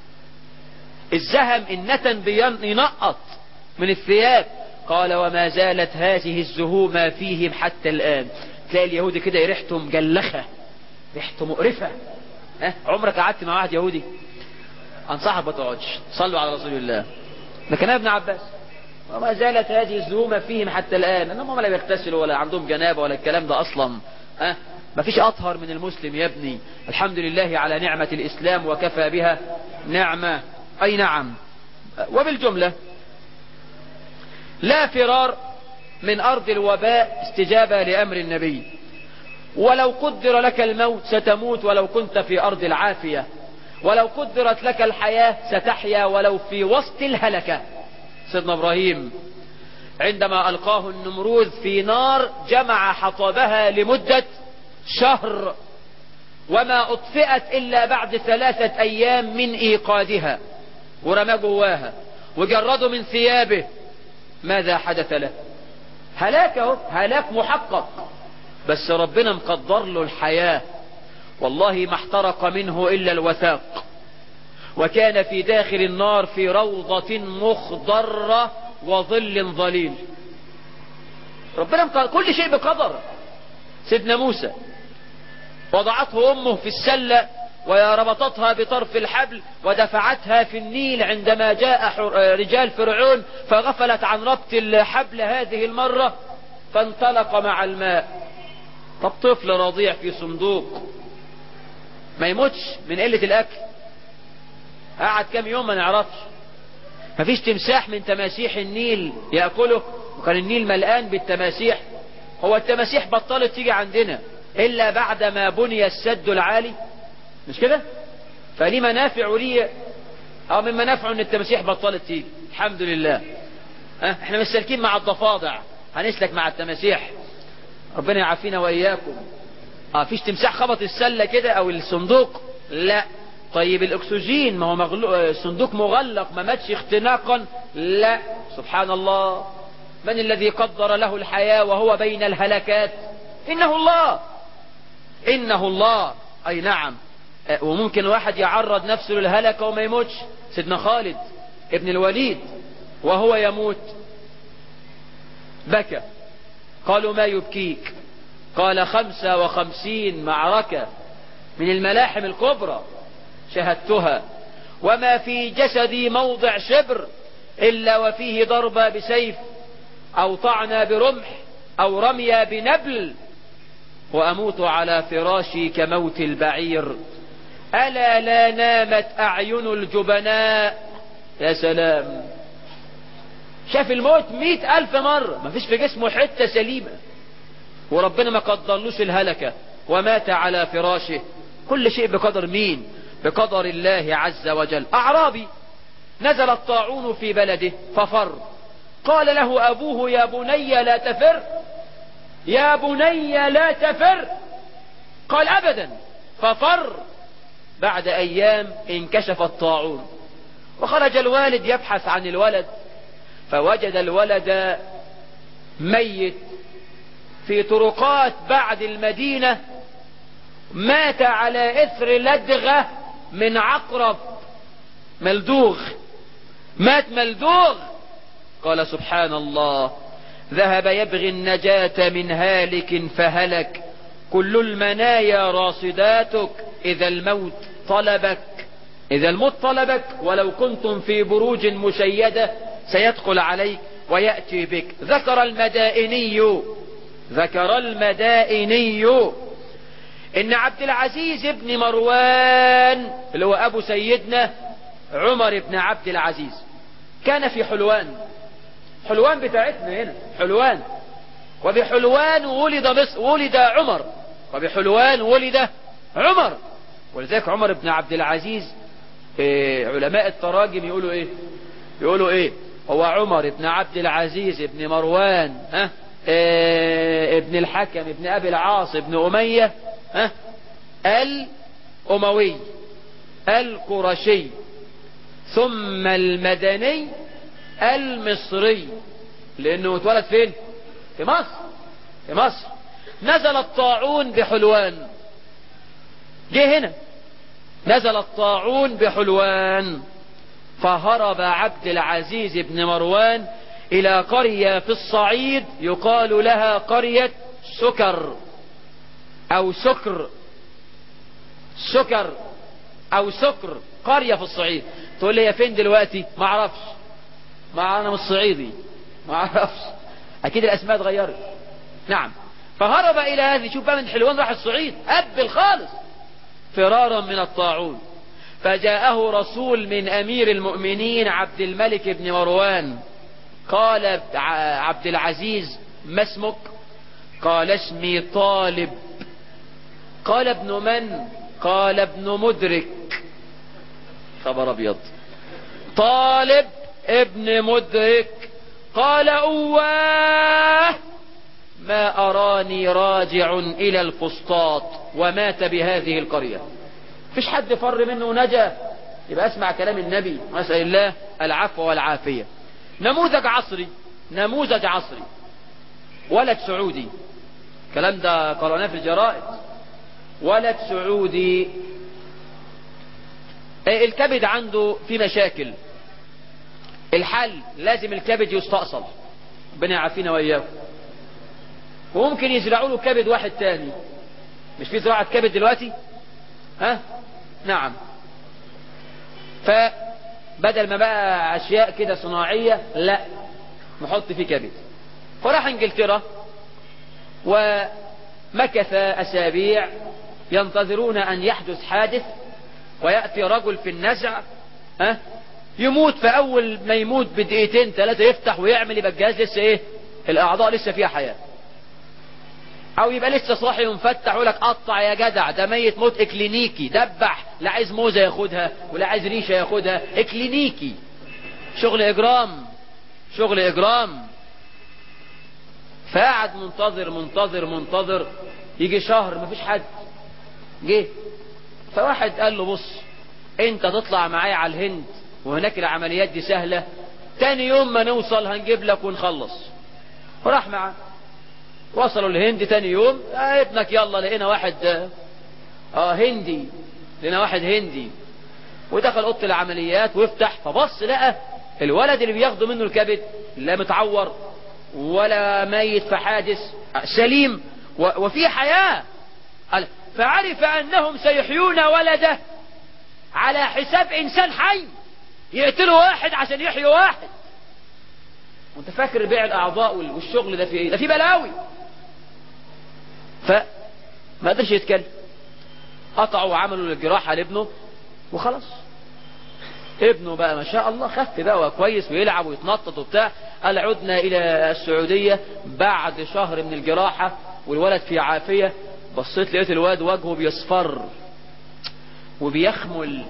الزهم النتن بينقط من الثياب قال وما زالت هذه الزهومة فيهم حتى الآن تلاقي اليهود كده ريحته مجلخة ريحته مقرفة ها عمرك قعدت مع واحد يهودي انصحك ما تقعدش صلوا على رسول الله ده كان ابن عباس وما زالت هذه الزهومة فيهم حتى الآن انهم لا بيغتسلوا ولا عندهم جنابة ولا الكلام ده اصلا ها ما فيش اطهر من المسلم يا ابني الحمد لله على نعمة الاسلام وكفى بها نعمة اي نعم وبالجملة لا فرار من ارض الوباء استجابة لامر النبي ولو قدر لك الموت ستموت ولو كنت في ارض العافية ولو قدرت لك الحياة ستحيا ولو في وسط الهلكة سيدنا ابراهيم عندما القاه النمروذ في نار جمع حطبها لمدة شهر وما اطفئت الا بعد ثلاثة ايام من ايقادها ورمى جواها وجرده من ثيابه ماذا حدث له هلاكه هلاك محقق بس ربنا مقدر له الحياة والله ما احترق منه الا الوثاق وكان في داخل النار في روضة مخضرة وظل ظليل ربنا مقدر كل شيء بقدر سيدنا موسى وضعته امه في السلة وربطتها بطرف الحبل ودفعتها في النيل عندما جاء رجال فرعون فغفلت عن ربط الحبل هذه المرة فانطلق مع الماء طب طفل رضيع في صندوق ما يموتش من قلة الاكل قعد كام يوم ما نعرفش مفيش تمساح من تماسيح النيل يأكله وكان النيل ملآن بالتماسيح هو التماسيح بطلت تيجي عندنا الا بعد ما بني السد العالي مش كده فليه منافع وليه او من منافعه ان التماسيح بطلت تيجي الحمد لله ها احنا مش سالكين مع الضفادع هنسلك مع التماسيح ربنا يعافينا واياكم اه فيش تمساح خبط السله كده او الصندوق لا طيب الاكسجين ما هو مغلو... الصندوق مغلق ما ماتش اختناقا لا سبحان الله من الذي قدر له الحياة وهو بين الهلكات انه الله انه الله اي نعم وممكن واحد يعرض نفسه للهلكة وما يموتش سيدنا خالد ابن الوليد وهو يموت بكى قالوا ما يبكيك قال خمسة وخمسين معركة من الملاحم الكبرى شهدتها وما في جسدي موضع شبر إلا وفيه ضربة بسيف أو طعنة برمح أو رمية بنبل وأموت على فراشي كموت البعير ألا لا نامت أعين الجبناء يا سلام شاف الموت مئة ألف مرة ما فيش في جسمه حتة سليمة وربنا ما قدرلوش الهلكة ومات على فراشه كل شيء بقدر مين بقدر الله عز وجل أعرابي نزل الطاعون في بلده ففر قال له أبوه يا بني لا تفر يا بني لا تفر قال أبدا ففر بعد أيام انكشف الطاعون وخرج الوالد يبحث عن الولد فوجد الولد ميت في طرقات بعد المدينة مات على اثر لدغة من عقرب ملدوغ مات ملدوغ قال سبحان الله ذهب يبغي النجاة من هالك فهلك كل المنايا راصداتك إذا الموت طلبك إذا الموت طلبك ولو كنتم في بروج مشيدة سيدخل عليك ويأتي بك ذكر المدائني ذكر المدائني ان عبد العزيز بن مروان اللي هو ابو سيدنا عمر بن عبد العزيز كان في حلوان حلوان بتاعتنا هنا حلوان وبحلوان ولد مصر ولد عمر وبحلوان ولد عمر ولذلك عمر بن عبد العزيز إيه علماء التراجم يقولوا ايه يقولوا ايه هو عمر بن عبد العزيز بن مروان ها إيه ابن الحكم ابن ابي العاص ابن امية ها الاموي القرشي ثم المدني المصري لانه اتولد فين في مصر في مصر نزل الطاعون بحلوان جه هنا نزل الطاعون بحلوان فهرب عبد العزيز بن مروان الى قرية في الصعيد يقال لها قرية سكر او سكر سكر او سكر قرية في الصعيد تقول لي هي فين دلوقتي ما اعرفش ما انا مش صعيدي ما اعرفش اكيد الاسماء اتغيرت نعم فهرب الى هذه شوف بقى من حلوان راح الصعيد قبل خالص فرارا من الطاعون فجاءه رسول من امير المؤمنين عبد الملك بن مروان قال عبد العزيز ما اسمك قال اسمي طالب قال ابن من قال ابن مدرك خبر ابيض طالب ابن مدرك قال اواه ما اراني راجع الى الفسطاط ومات بهذه القرية فيش حد فر منه ونجا يبقى اسمع كلام النبي واسأل الله العفو والعافية نموذج عصري نموذج عصري ولد سعودي الكلام ده قرأناه في الجرائد ولد سعودي الكبد عنده في مشاكل الحل لازم الكبد يستأصل ربنا يعافينا وإياه وممكن يزرعوا له كبد واحد تاني مش في زراعة كبد دلوقتي ها نعم فبدل ما بقى اشياء كده صناعية لا نحط فيه كبد فراح انجلترا ومكث اسابيع ينتظرون ان يحدث حادث ويأتي رجل في النزع ها يموت فاول ما يموت بدقيقتين ثلاثة يفتح ويعمل يبقى الجهاز لسه ايه الاعضاء لسه فيها حياة او يبقى لسه صاحي ومفتح يقول لك قطع يا جدع ده ميت موت اكلينيكي دبح لا عايز موزة ياخدها ولا عايز ريشة ياخدها اكلينيكي شغل اجرام شغل اجرام فقعد منتظر منتظر منتظر يجي شهر مفيش حد جه فواحد قال له بص انت تطلع معايا على الهند وهناك العمليات دي سهلة تاني يوم ما نوصل هنجيب لك ونخلص وراح معاه وصلوا الهند تاني يوم آه ابنك يلا لقينا واحد اه هندي لنا واحد هندي ودخل اوضه العمليات وافتح فبص لقى الولد اللي بياخدوا منه الكبد لا متعور ولا ميت في حادث سليم وفي حياة فعرف انهم سيحيون ولده على حساب انسان حي يقتلوا واحد عشان يحيوا واحد وانت فاكر بيع الاعضاء والشغل ده في ايه ده في بلاوي فما قدرش يتكلم قطعوا وعملوا الجراحة لابنه وخلاص ابنه بقى ما شاء الله خف بقى وكويس ويلعب ويتنطط وبتاع قال عدنا الى السعودية بعد شهر من الجراحة والولد في عافية بصيت لقيت الواد وجهه بيصفر وبيخمل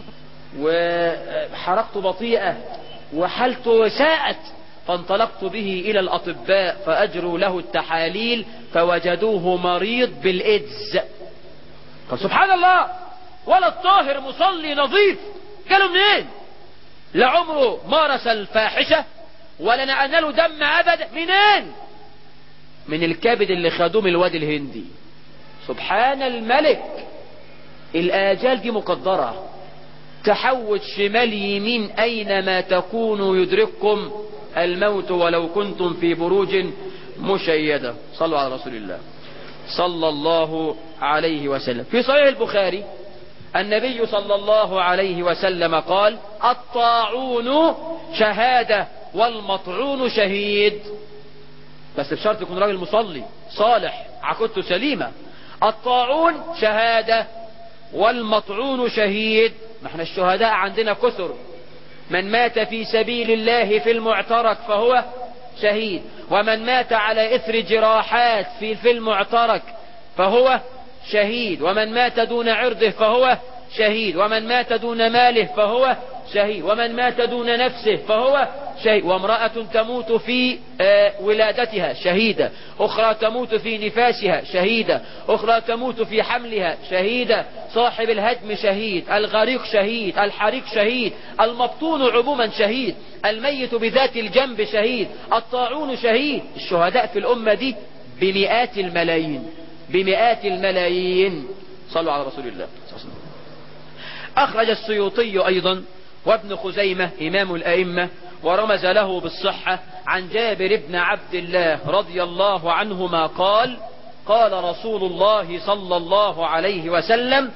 وحركته بطيئة وحالته ساءت فانطلقت به الى الاطباء فاجروا له التحاليل فوجدوه مريض بالايدز فسبحان الله ولد طاهر مصلي نظيف قالوا منين لا عمره مارس الفاحشة ولا نقلنا له دم ابدا منين من الكبد اللي خدوه من الواد الهندي سبحان الملك الاجال دي مقدرة تحوت شمال يمين اينما تكونوا يدرككم الموت ولو كنتم في بروج مشيدة صلوا على رسول الله صلى الله عليه وسلم في صحيح البخاري النبي صلى الله عليه وسلم قال الطاعون شهادة والمطعون شهيد بس بشرط يكون راجل مصلي صالح عقيدته سليمة الطاعون شهادة والمطعون شهيد ما احنا الشهداء عندنا كثر من مات في سبيل الله في المعترك فهو شهيد ومن مات على اثر جراحات في في المعترك فهو شهيد ومن مات دون عرضه فهو شهيد ومن مات دون ماله فهو شهيد ومن مات دون نفسه فهو شهيد وامرأة تموت في ولادتها شهيدة أخرى تموت في نفاسها شهيدة أخرى تموت في حملها شهيدة صاحب الهدم شهيد الغريق شهيد الحريق شهيد المبطون عموما شهيد الميت بذات الجنب شهيد الطاعون شهيد الشهداء في الأمة دي بمئات الملايين بمئات الملايين صلوا على رسول الله أخرج السيوطي أيضا وابن خزيمة إمام الأئمة ورمز له بالصحة عن جابر بن عبد الله رضي الله عنهما قال قال رسول الله صلى الله عليه وسلم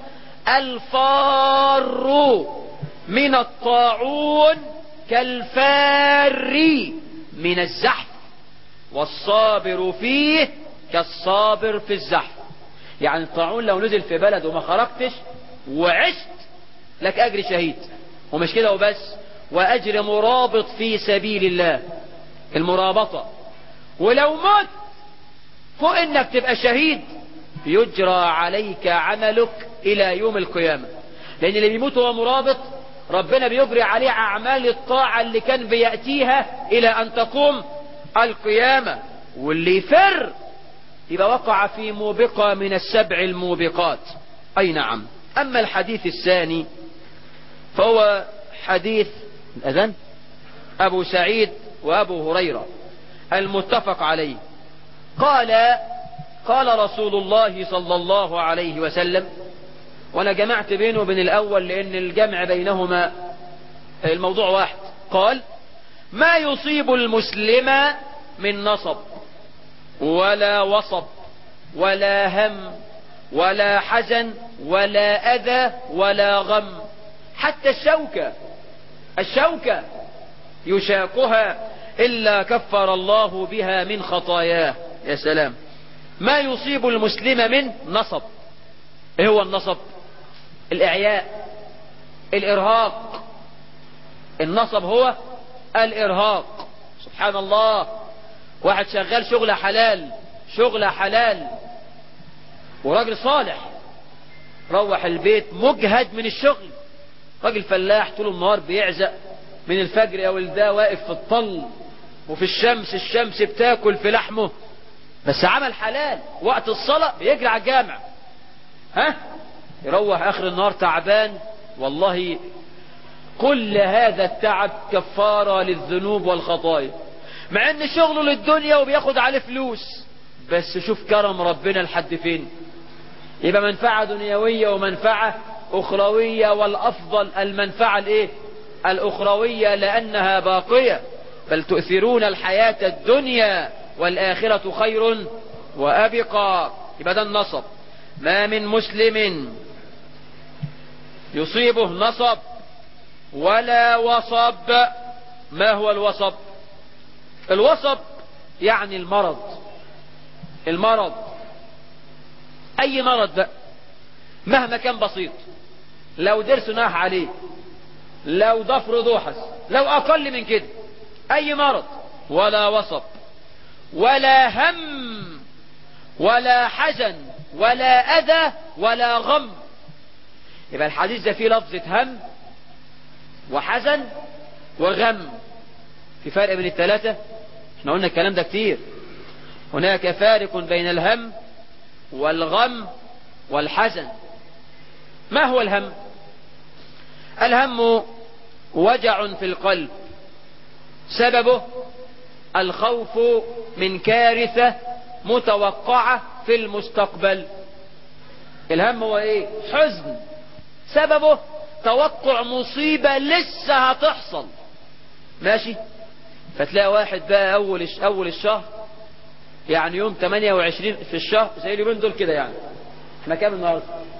الفار من الطاعون كالفار من الزحف والصابر فيه كالصابر في الزحف يعني الطاعون لو نزل في بلد وما خرجتش وعشت لك اجر شهيد ومش كده وبس واجر مرابط في سبيل الله المرابطة ولو مت فوق انك تبقى شهيد يجرى عليك عملك الى يوم القيامة لان اللي بيموت هو مرابط ربنا بيجري عليه اعمال الطاعة اللي كان بيأتيها الى ان تقوم القيامة واللي يفر يبقى وقع في موبقة من السبع الموبقات اي نعم اما الحديث الثاني فهو حديث الاذان ابو سعيد وابو هريرة المتفق عليه قال قال رسول الله صلى الله عليه وسلم وانا جمعت بينه وبين الاول لان الجمع بينهما الموضوع واحد قال ما يصيب المسلم من نصب ولا وصب ولا هم ولا حزن ولا اذى ولا غم حتى الشوكة الشوكة يشاقها إلا كفر الله بها من خطاياه يا سلام ما يصيب المسلم من نصب ايه هو النصب الاعياء الارهاق النصب هو الارهاق سبحان الله واحد شغال شغل حلال شغل حلال وراجل صالح روح البيت مجهد من الشغل راجل فلاح طول النهار بيعزق من الفجر يا ولداه واقف في الطل وفي الشمس الشمس بتاكل في لحمه بس عمل حلال وقت الصلاة بيجري على الجامع ها يروح اخر النهار تعبان والله كل هذا التعب كفارة للذنوب والخطايا مع ان شغله للدنيا وبياخد عليه فلوس بس شوف كرم ربنا لحد فين يبقى منفعة دنيوية ومنفعة أخروية والأفضل المنفعة الإيه الأخروية لأنها باقية بل تؤثرون الحياة الدنيا والآخرة خير وأبقى يبقى ده النصب ما من مسلم يصيبه نصب ولا وصب ما هو الوصب الوصب يعني المرض المرض اي مرض بقى مهما كان بسيط لو درس ناح عليه لو ضفر دوحس لو اقل من كده اي مرض ولا وصب ولا هم ولا حزن ولا اذى ولا غم يبقى الحديث ده فيه لفظة هم وحزن وغم في فرق بين الثلاثة احنا قلنا الكلام ده كتير هناك فارق بين الهم والغم والحزن ما هو الهم الهم وجع في القلب سببه الخوف من كارثة متوقعة في المستقبل الهم هو ايه حزن سببه توقع مصيبة لسه هتحصل ماشي فتلاقي واحد بقى اول اول الشهر يعني يوم 28 في الشهر زي اليومين دول كده يعني احنا كام النهارده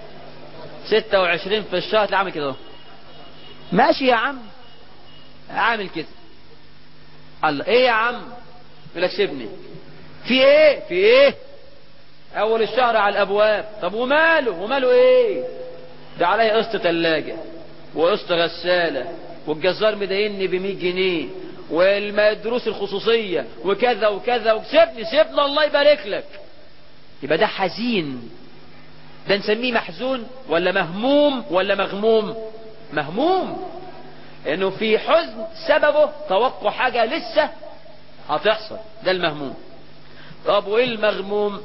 26 في الشهر تلاقي عامل كده اهو ماشي يا عم عامل كده الله ايه يا عم يقول لك سيبني في ايه في ايه اول الشهر على الابواب طب وماله وماله ايه ده عليا قسط ثلاجه وقسط غساله والجزار مديني ب 100 جنيه والدروس الخصوصيه وكذا وكذا وسيبني سيبني الله يبارك لك يبقى ده حزين ده نسميه محزون ولا مهموم ولا مغموم مهموم انه في حزن سببه توقع حاجة لسه هتحصل ده المهموم طب وايه المغموم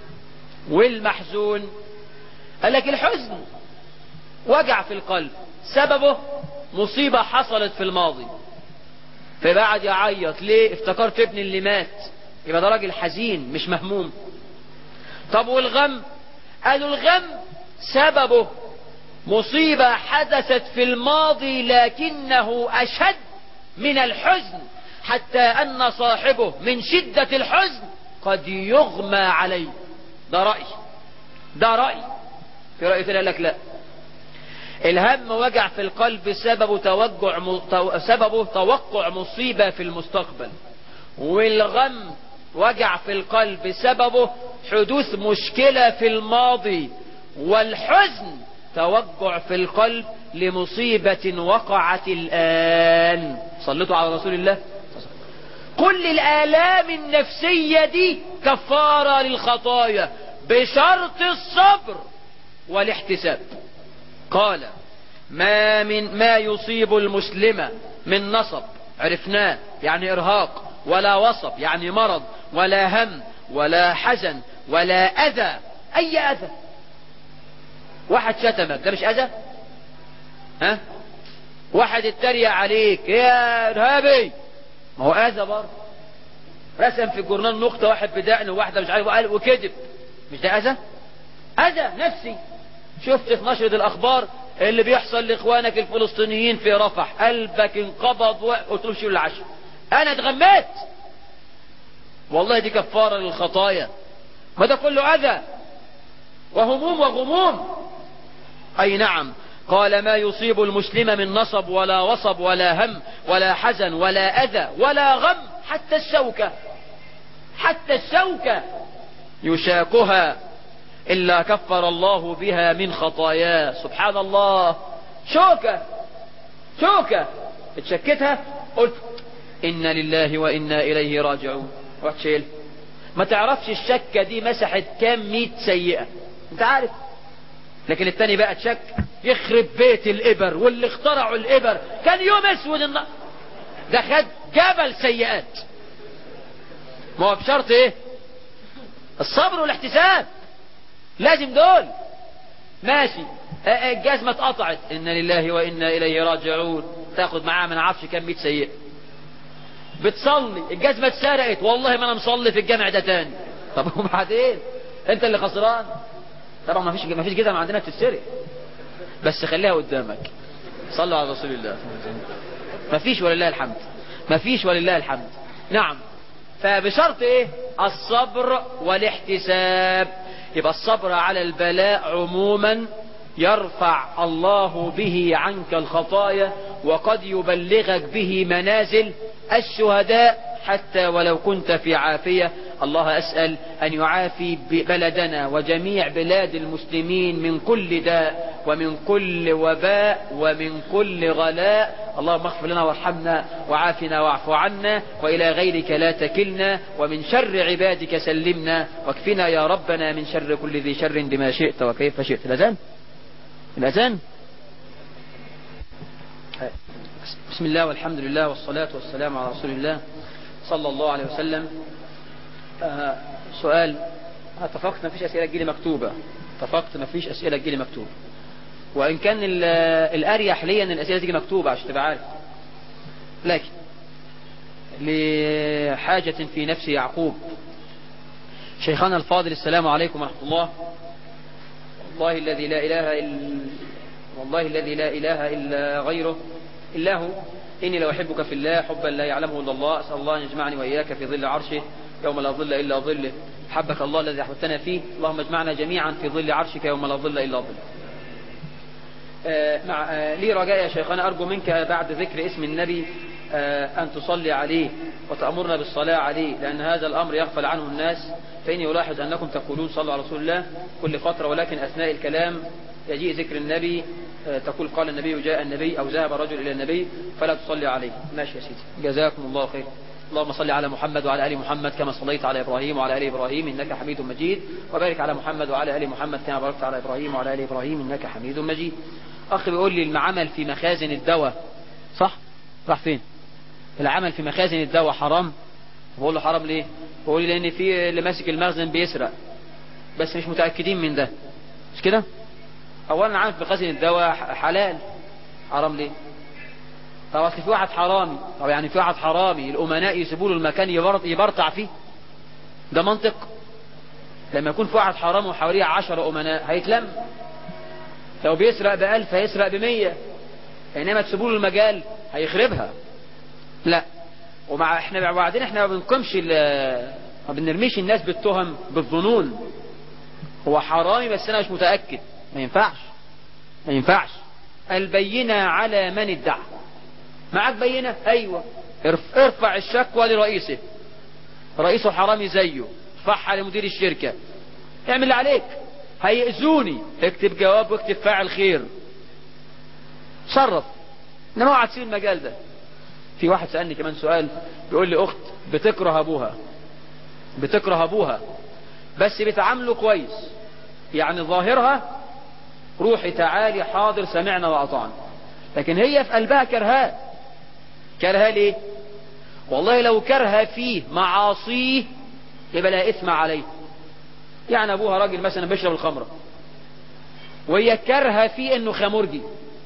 والمحزون قال لك الحزن وجع في القلب سببه مصيبة حصلت في الماضي فبعد يعيط ليه افتكرت ابني اللي مات يبقى ده راجل حزين مش مهموم طب والغم قالوا الغم سببه مصيبة حدثت في الماضي لكنه أشد من الحزن حتى أن صاحبه من شدة الحزن قد يغمى عليه ده رأي ده رأي في رأي تاني لك لا الهم وجع في القلب سببه توجع م... تو... سببه توقع مصيبة في المستقبل والغم وجع في القلب سببه حدوث مشكلة في الماضي والحزن توجع في القلب لمصيبة وقعت الآن صلتوا على رسول الله كل الآلام النفسية دي كفارة للخطايا بشرط الصبر والاحتساب قال ما من ما يصيب المسلم من نصب عرفناه يعني ارهاق ولا وصب يعني مرض ولا هم ولا حزن ولا اذى اي اذى واحد شتمك ده مش اذى ها واحد اتريق عليك يا ارهابي ما هو اذى برضه رسم في الجورنال نقطة واحد بدقن وواحدة مش عارف وقال وكذب مش ده اذى اذى نفسي شفت في نشرة الاخبار اللي بيحصل لاخوانك الفلسطينيين في رفح قلبك انقبض وقلت له شيل العشاء انا اتغميت والله دي كفارة للخطايا ما ده كله اذى وهموم وغموم اي نعم قال ما يصيب المسلم من نصب ولا وصب ولا هم ولا حزن ولا اذى ولا غم حتى الشوكة حتى الشوكة يشاكها إلا كفر الله بها من خطاياه سبحان الله شوكة شوكة اتشكتها قلت إنا لله وإنا إليه راجعون رحت شيل ما تعرفش الشكة دي مسحت كام ميت سيئة انت عارف لكن التاني بقى تشك يخرب بيت الإبر واللي اخترعوا الإبر كان يوم اسود النهار ده خد جبل سيئات ما هو بشرط ايه الصبر والاحتساب لازم دول ماشي الجزمة اتقطعت إن لله وإنا إليه راجعون تاخد معاه من عفش كام ميت سيئة بتصلي الجزمة اتسرقت والله ما انا مصلي في الجامع ده تاني طب وبعدين انت اللي خسران طبعا ما فيش ما فيش جزمة عندنا بتتسرق بس خليها قدامك صلوا على رسول الله مفيش ولله الحمد مفيش ولله الحمد نعم فبشرط ايه الصبر والاحتساب يبقى الصبر على البلاء عموما يرفع الله به عنك الخطايا وقد يبلغك به منازل الشهداء حتى ولو كنت في عافية الله أسأل أن يعافي بلدنا وجميع بلاد المسلمين من كل داء ومن كل وباء ومن كل غلاء اللهم اغفر لنا وارحمنا وعافنا واعف عنا وإلى غيرك لا تكلنا ومن شر عبادك سلمنا واكفنا يا ربنا من شر كل ذي شر بما شئت وكيف شئت الأذان الأذان بسم الله والحمد لله والصلاة والسلام على رسول الله صلى الله عليه وسلم آه سؤال اتفقت ما فيش أسئلة تجيلي مكتوبة اتفقت ما فيش أسئلة تجيلي مكتوبة وإن كان الأريح ليا أن الأسئلة تيجي مكتوبة عشان تبقى عارف لكن لحاجة في نفس يعقوب شيخنا الفاضل السلام عليكم ورحمة الله والله الذي لا إله إلا والله الذي لا إله إلا غيره إلا هو إني لو أحبك في الله حبا لا يعلمه إلا الله أسأل الله أن يجمعني وإياك في ظل عرشه يوم لا ظل إلا ظله حبك الله الذي أحببتنا فيه اللهم اجمعنا جميعا في ظل عرشك يوم لا ظل إلا ظله آه مع آه لي رجاء يا شيخنا أرجو منك بعد ذكر اسم النبي آه أن تصلي عليه وتأمرنا بالصلاة عليه لأن هذا الأمر يغفل عنه الناس فإني ألاحظ أنكم تقولون صلوا على رسول الله كل فترة ولكن أثناء الكلام يجيء ذكر النبي تقول قال النبي جاء النبي أو ذهب رجل إلى النبي فلا تصلي عليه ماشي يا سيدي جزاكم الله خير اللهم صل على محمد وعلى آل محمد كما صليت على إبراهيم وعلى آل إبراهيم إنك حميد مجيد وبارك على محمد وعلى آل محمد كما باركت على إبراهيم وعلى آل إبراهيم إنك حميد مجيد أخي بيقول لي العمل في مخازن الدواء صح راح فين العمل في مخازن الدواء حرام بقول له حرام ليه بقول لي لأن في اللي ماسك المخزن بيسرق بس مش متأكدين من ده مش كده اولا عامل في خزن الدواء حلال حرام ليه طب اصل في واحد حرامي طب يعني في واحد حرامي الامناء يسيبوا له المكان يبرطع فيه ده منطق لما يكون في واحد حرامي وحواليه عشر امناء هيتلم لو بيسرق بألف هيسرق بمية انما تسيبوا له المجال هيخربها لا ومع احنا وبعدين احنا ما بنقيمش ما بنرميش الناس بالتهم بالظنون هو حرامي بس انا مش متأكد ما ينفعش ما ينفعش البينة على من ادعى معاك بينة ايوه ارفع الشكوى لرئيسه رئيسه حرامي زيه ارفعها لمدير الشركة اعمل اللي عليك هيأذوني اكتب جواب واكتب فاعل خير صرف انما اوعى تسيب المجال ده في واحد سألني كمان سؤال بيقول لي اخت بتكره ابوها بتكره ابوها بس بتعامله كويس يعني ظاهرها روحي تعالي حاضر سمعنا وأطعنا لكن هي في قلبها كرهاه كرهاه ليه والله لو كرهه فيه معاصيه يبقى لا إثم عليه يعني أبوها راجل مثلا بيشرب الخمرة وهي كرهه فيه انه خمرجي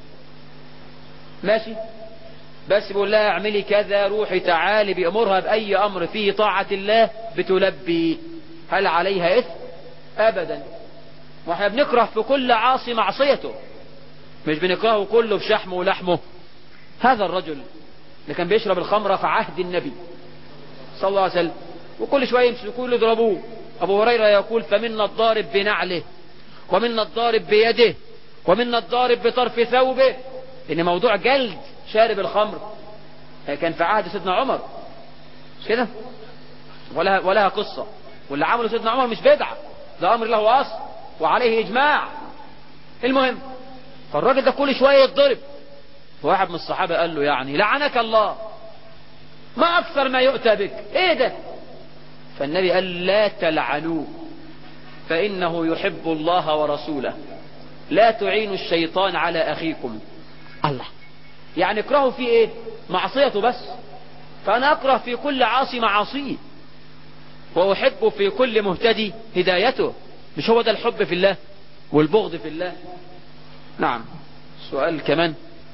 ماشي بس بيقول لها اعملي كذا روحي تعالي بأمرها بأي أمر فيه طاعة الله بتلبي هل عليها إثم أبدا واحنا بنكره في كل عاصي معصيته مش بنكرهه كله بشحمه ولحمه هذا الرجل اللي كان بيشرب الخمرة في عهد النبي صلى الله عليه وسلم وكل شوية يمسكوه يضربوه أبو هريرة يقول فمنا الضارب بنعله ومنا الضارب بيده ومنا الضارب بطرف ثوبه إن موضوع جلد شارب الخمر كان في عهد سيدنا عمر مش كده ولها, ولها قصة واللي عمله سيدنا عمر مش بدعة ده أمر له أصل وعليه إجماع المهم فالراجل ده كل شوية يتضرب فواحد من الصحابة قال له يعني لعنك الله ما أكثر ما يؤتى بك إيه ده فالنبي قال لا تلعنوه فإنه يحب الله ورسوله لا تعينوا الشيطان على أخيكم الله يعني اكرهوا فيه ايه معصيته بس فأنا أكره في كل عاصي معاصيه وأحب في كل مهتدي هدايته مش هو ده الحب في الله والبغض في الله نعم سؤال كمان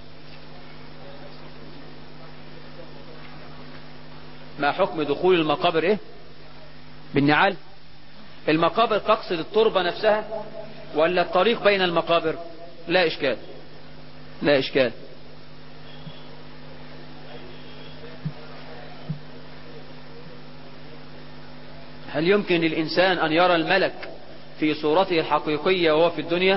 ما حكم دخول المقابر ايه بالنعال المقابر تقصد التربة نفسها ولا الطريق بين المقابر لا اشكال لا إشكال هل يمكن للإنسان أن يرى الملك في صورته الحقيقية وهو في الدنيا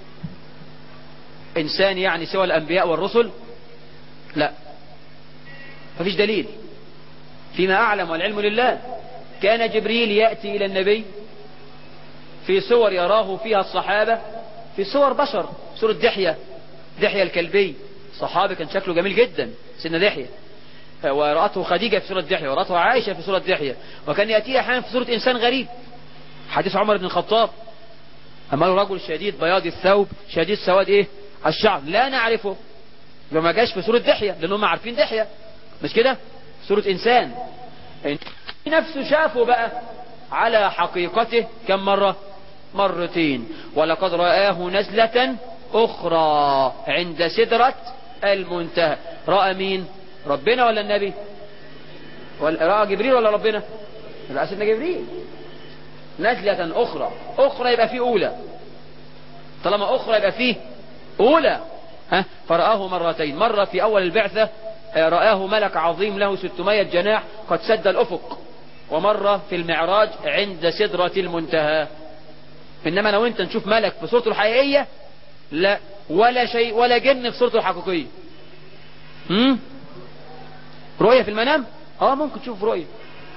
إنسان يعني سوى الأنبياء والرسل لا ففيش دليل فيما أعلم والعلم لله كان جبريل يأتي إلى النبي في صور يراه فيها الصحابة في صور بشر صورة دحية دحية الكلبي صحابي كان شكله جميل جدا سن دحية ورأته خديجة في صورة دحية ورأته عائشة في صورة دحية وكان يأتي أحيانا في صورة إنسان غريب حديث عمر بن الخطاب أما رجل شديد بياض الثوب شديد سواد إيه الشعر لا نعرفه وما جاش في صورة دحية لأنهم عارفين دحية مش كده صورة إنسان نفسه شافه بقى على حقيقته كم مرة مرتين ولقد رآه نزلة أخرى عند سدرة المنتهى رأى مين ربنا ولا النبي ولا رأى جبريل ولا ربنا رأى سيدنا جبريل نزلة أخرى أخرى يبقى فيه أولى طالما أخرى يبقى فيه أولى ها فرآه مرتين مرة في أول البعثة رآه ملك عظيم له 600 جناح قد سد الأفق ومرة في المعراج عند سدرة المنتهى إنما لو أنت نشوف ملك في صورته الحقيقية لا ولا شيء ولا جن في صورته الحقيقية هم؟ رؤية في المنام اه ممكن تشوف رؤية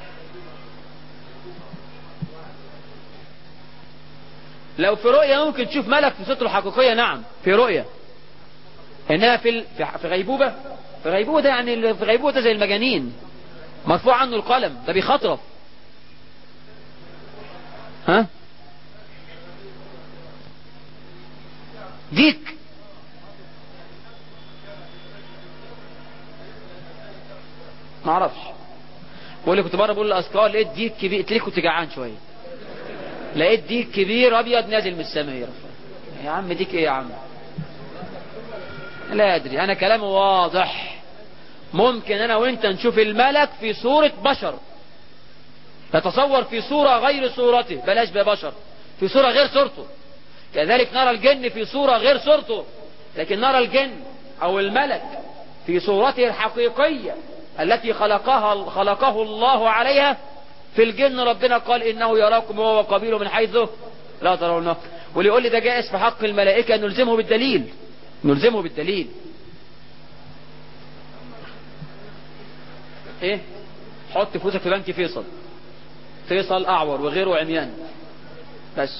لو في رؤية ممكن تشوف ملك في صورته الحقيقية نعم في رؤية انها في في غيبوبة في غيبوبة ده يعني في غيبوبة ده زي المجانين مرفوع عنه القلم ده بيخطرف ها ديك ما اعرفش بقول لي كنت بره بقول لاذكار لقيت ديك كبير قلت لي كنت جعان شويه لقيت ديك كبير ابيض نازل من السماء يا عم ديك ايه يا عم لا ادري انا كلامي واضح ممكن انا وانت نشوف الملك في صورة بشر نتصور في صورة غير صورته بلاش ببشر في صورة غير صورته كذلك نرى الجن في صورة غير صورته لكن نرى الجن او الملك في صورته الحقيقية التي خلقها خلقه الله عليها في الجن ربنا قال انه يراكم هو وقبيله من حيث لا ترونه واللي يقول لي ده جائز في حق الملائكة نلزمه بالدليل نلزمه بالدليل ايه حط فلوسك في بنك فيصل فيصل اعور وغيره عميان بس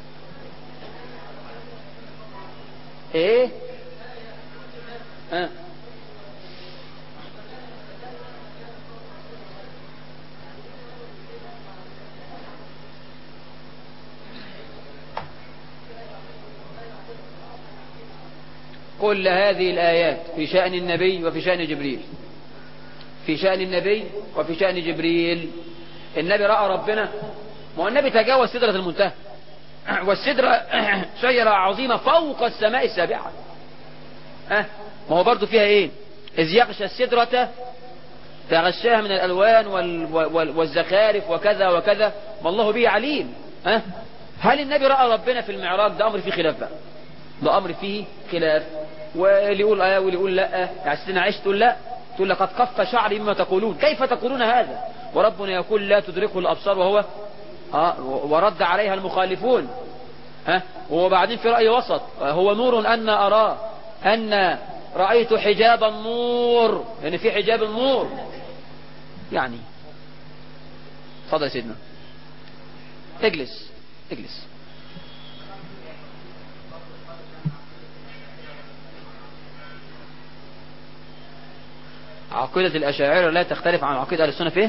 ايه ها كل هذه الآيات في شأن النبي وفي شأن جبريل في شأن النبي وفي شأن جبريل النبي رأى ربنا ما هو النبي تجاوز سدرة المنتهى والسدرة شجرة عظيمة فوق السماء السابعة أه ما هو برضو فيها ايه إذ يغشى السدرة تغشاها من الألوان وال وال والزخارف وكذا وكذا ما الله به عليم أه هل النبي رأى ربنا في المعراج ده أمر فيه خلاف بقى ده أمر فيه خلاف واللي يقول آه واللي يقول لا يعني ستنا عيش تقول لا تقول لقد قف شعري مما تقولون كيف تقولون هذا وربنا يقول لا تدركه الأبصار وهو آه ورد عليها المخالفون ها وبعدين في رأي وسط هو نور أن أراه أن رأيت حجاب النور يعني في حجاب النور يعني تفضل يا سيدنا اجلس اجلس عقيدة الأشاعرة لا تختلف عن عقيدة أهل السنة فيه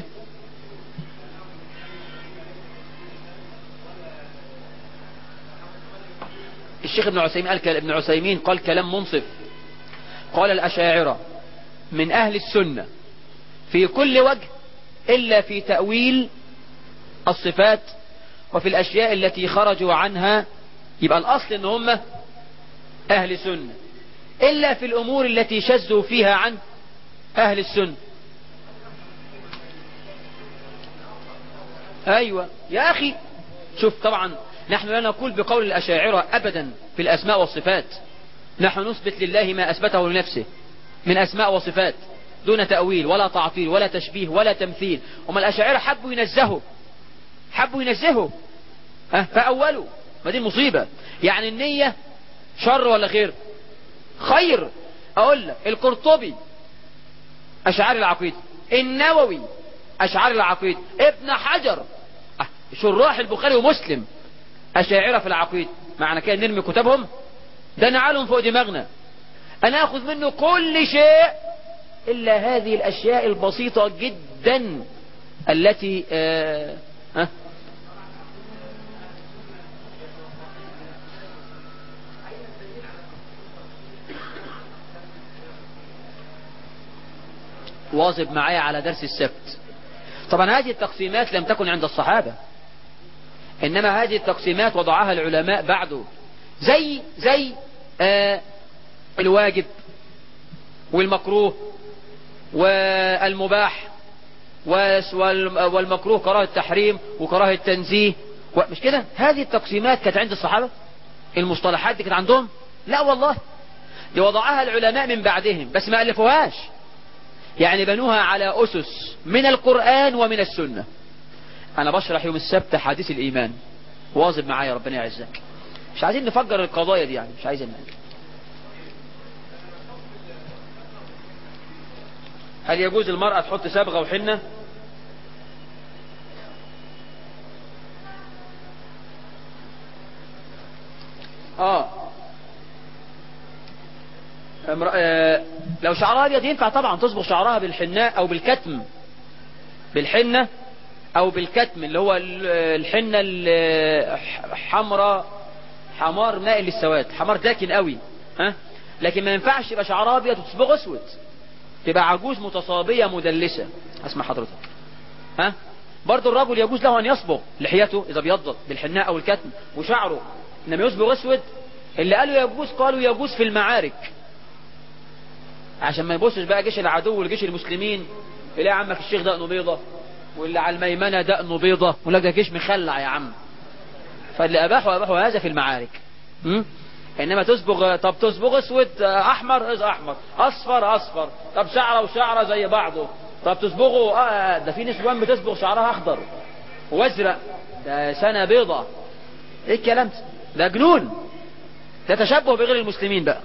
الشيخ ابن عثيمين قال ابن عثيمين قال كلام منصف قال الأشاعرة من أهل السنة في كل وجه إلا في تأويل الصفات وفي الأشياء التي خرجوا عنها يبقى الأصل ان هم أهل سنة إلا في الأمور التي شزوا فيها عن أهل السنة أيوة يا أخي شوف طبعا نحن لا نقول بقول الأشاعرة أبدا في الأسماء والصفات نحن نثبت لله ما أثبته لنفسه من أسماء وصفات دون تأويل ولا تعطيل ولا تشبيه ولا تمثيل وما الأشاعرة حبوا ينزهوا حبوا ينزهوا أه فأولوا ما دي المصيبة يعني النية شر ولا خير خير أقول لك القرطبي أشعار العقيدة النووي أشعار العقيدة ابن حجر أه شراح البخاري ومسلم أشاعرة في العقيدة معنى كده نرمي كتبهم ده نعالهم فوق دماغنا أنا أخذ منه كل شيء إلا هذه الأشياء البسيطة جدا التي آه ها واظب معايا على درس السبت طبعا هذه التقسيمات لم تكن عند الصحابة إنما هذه التقسيمات وضعها العلماء بعده زي زي آه الواجب والمكروه والمباح والمكروه كراهة التحريم وكراهة التنزيه مش كده هذه التقسيمات كانت عند الصحابة المصطلحات دي كانت عندهم لا والله دي وضعها العلماء من بعدهم بس ما ألفوهاش يعني بنوها على أسس من القرآن ومن السنة أنا بشرح يوم السبت حديث الإيمان واظب معايا ربنا يعزك مش عايزين نفجر القضايا دي يعني مش عايزين هل يجوز المرأة تحط صبغة وحنة اه امرأة لو شعرها ابيض ينفع طبعا تصبغ شعرها بالحناء او بالكتم بالحنة او بالكتم اللي هو الحنة الحمراء حمار مائل للسواد حمار داكن قوي ها لكن ما ينفعش يبقى شعرها ابيض وتصبغ اسود تبقى عجوز متصابية مدلسة اسمع حضرتك ها برضو الرجل يجوز له ان يصبغ لحيته اذا بيضت بالحناء او الكتم وشعره انما يصبغ اسود اللي قالوا يجوز قالوا يجوز في المعارك عشان ما يبصش بقى جيش العدو والجيش المسلمين يلاقي عمك الشيخ دقنه بيضة واللي على الميمنة دقنه بيضة ولا ده جيش مخلع يا عم فاللي اباحوا اباحوا هذا في المعارك م? انما تصبغ طب تصبغ اسود احمر از احمر اصفر اصفر طب شعره وشعره زي بعضه طب تصبغه آه ده في نسوان بتصبغ شعرها اخضر وازرق ده سنة بيضة ايه الكلام ده ده جنون ده تشبه بغير المسلمين بقى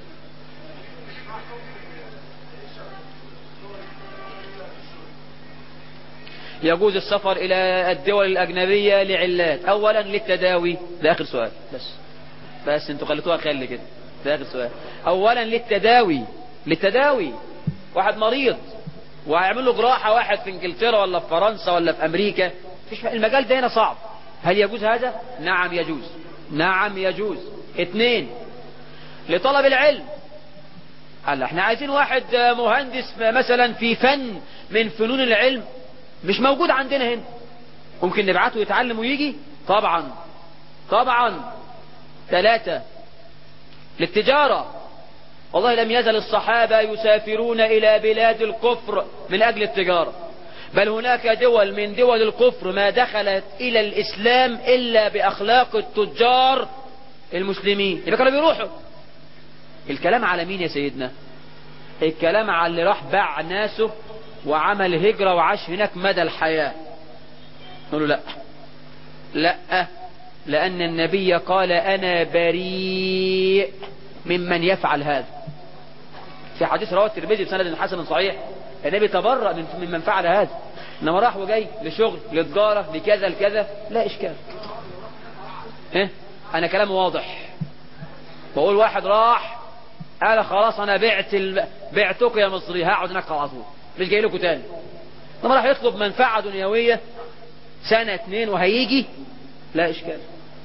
يجوز السفر الى الدول الاجنبية لعلات اولا للتداوي ده اخر سؤال بس بس انتوا خليتوها خلي كده ده اخر سؤال اولا للتداوي للتداوي واحد مريض وهيعمل له جراحة واحد في انجلترا ولا في فرنسا ولا في امريكا فيش المجال ده هنا صعب هل يجوز هذا نعم يجوز نعم يجوز اثنين لطلب العلم قال احنا عايزين واحد مهندس مثلا في فن من فنون العلم مش موجود عندنا هنا ممكن نبعته يتعلم ويجي طبعا طبعا ثلاثة للتجارة والله لم يزل الصحابة يسافرون إلى بلاد الكفر من أجل التجارة بل هناك دول من دول الكفر ما دخلت إلى الإسلام إلا بأخلاق التجار المسلمين يبقى كانوا بيروحوا الكلام على مين يا سيدنا الكلام على اللي راح باع ناسه وعمل هجرة وعاش هناك مدى الحياة نقول له لا لا لأن النبي قال أنا بريء ممن يفعل هذا في حديث رواه الترمذي بسند حسن صحيح النبي تبرأ من ممن فعل هذا انما راح وجاي لشغل لتجارة لكذا لكذا لا اشكال ايه انا كلام واضح بقول واحد راح قال خلاص انا بعت ال... بعتك يا مصري هقعد هناك على طول مش جاي لكم تاني انما راح يطلب منفعة دنيوية سنة اتنين وهيجي لا اشكال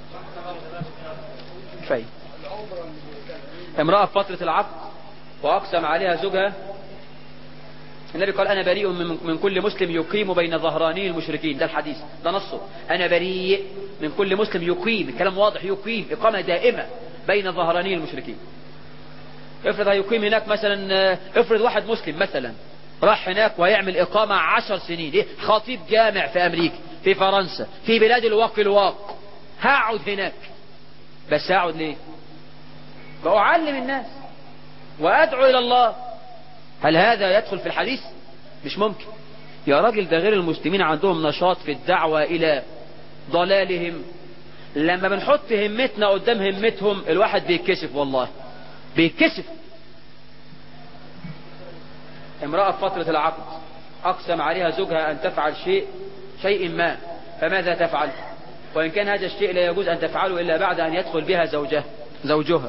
شيء امرأة في فترة العقد واقسم عليها زوجها النبي قال انا بريء من, من كل مسلم يقيم بين ظهراني المشركين ده الحديث ده نصه انا بريء من كل مسلم يقيم الكلام واضح يقيم اقامة دائمة بين ظهراني المشركين افرض هيقيم هناك مثلا افرض واحد مسلم مثلا راح هناك ويعمل اقامة عشر سنين ايه خطيب جامع في امريكا في فرنسا في بلاد الواق الواق هقعد هناك بس هقعد ليه وأعلم الناس وأدعو إلى الله هل هذا يدخل في الحديث مش ممكن يا راجل ده غير المسلمين عندهم نشاط في الدعوة إلى ضلالهم لما بنحط همتنا قدام همتهم الواحد بيتكسف والله بيتكسف امرأة في فترة العقد أقسم عليها زوجها أن تفعل شيء شيء ما فماذا تفعل وإن كان هذا الشيء لا يجوز أن تفعله إلا بعد أن يدخل بها زوجها زوجها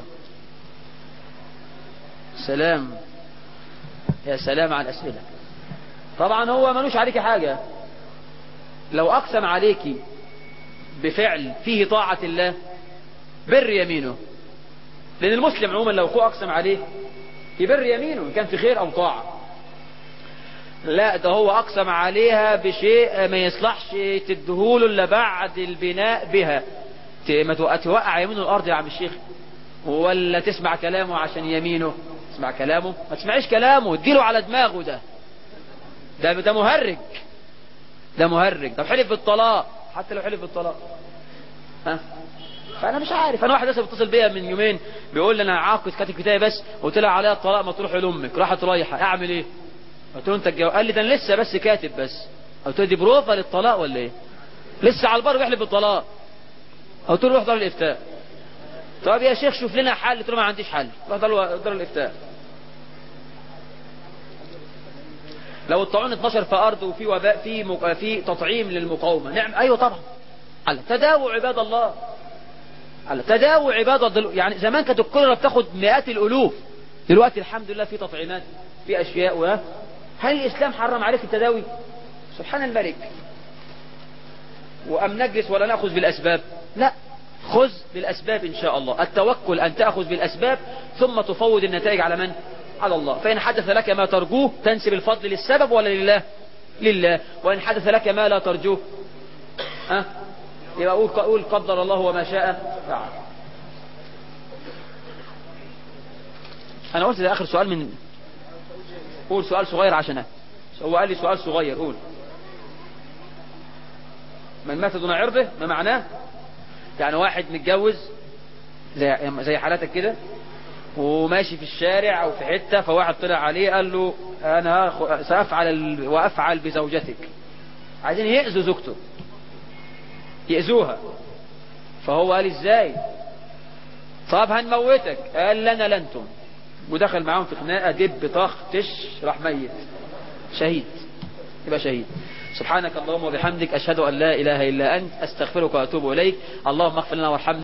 سلام يا سلام على الأسئلة طبعا هو ملوش عليك حاجة لو أقسم عليك بفعل فيه طاعة الله بر يمينه لأن المسلم عموما لو أخوه أقسم عليه يبر يمينه إن كان في خير أو طاعة لا ده هو أقسم عليها بشيء ما يصلحش تدهوله إلا بعد البناء بها ما توقع يمينه الأرض يا عم الشيخ ولا تسمع كلامه عشان يمينه تسمع كلامه ما تسمعيش كلامه اديله على دماغه ده ده ده مهرج ده مهرج ده حلف بالطلاق حتى لو حلف بالطلاق ها فانا مش عارف انا واحد لسه بيتصل بيا من يومين بيقول لي انا عاقد كاتب كتابي بس وطلع عليها الطلاق ما تروح لامك راحت رايحه اعمل ايه قلت له انت الجو... قال لي ده انا لسه بس كاتب بس قلت له دي بروفه للطلاق ولا ايه لسه على البر بيحلف بالطلاق قلت له روح دار الافتاء طب يا شيخ شوف لنا حل قلت له ما عنديش حل روح دار دار الافتاء لو الطاعون 12 في ارض وفي وباء في مق... في تطعيم للمقاومه نعم ايوه طبعا على تداووا عباد الله على تداووا عباد الله يعني زمان كانت الكوليرا بتاخد مئات الالوف دلوقتي الحمد لله في تطعيمات في اشياء و هل الاسلام حرم عليك التداوي سبحان الملك وام نجلس ولا ناخذ بالاسباب لا خذ بالاسباب ان شاء الله التوكل ان تاخذ بالاسباب ثم تفوض النتائج على من على الله فإن حدث لك ما ترجوه تنسب الفضل للسبب ولا لله لله وإن حدث لك ما لا ترجوه ها يبقى قول قول قدر الله وما شاء فعل أنا قلت ده آخر سؤال من قول سؤال صغير عشان هو قال لي سؤال صغير قول من مات دون عرضه ما معناه يعني واحد متجوز زي زي حالتك كده وماشي في الشارع او في حتة فواحد طلع عليه قال له انا سافعل ال... وافعل بزوجتك عايزين يأذوا زوجته يأذوها فهو قال ازاي طب هنموتك قال لنا لنتم ودخل معاهم في خناقه دب طخ تش راح ميت شهيد يبقى شهيد سبحانك اللهم وبحمدك اشهد ان لا اله الا انت استغفرك واتوب اليك اللهم اغفر لنا وارحمنا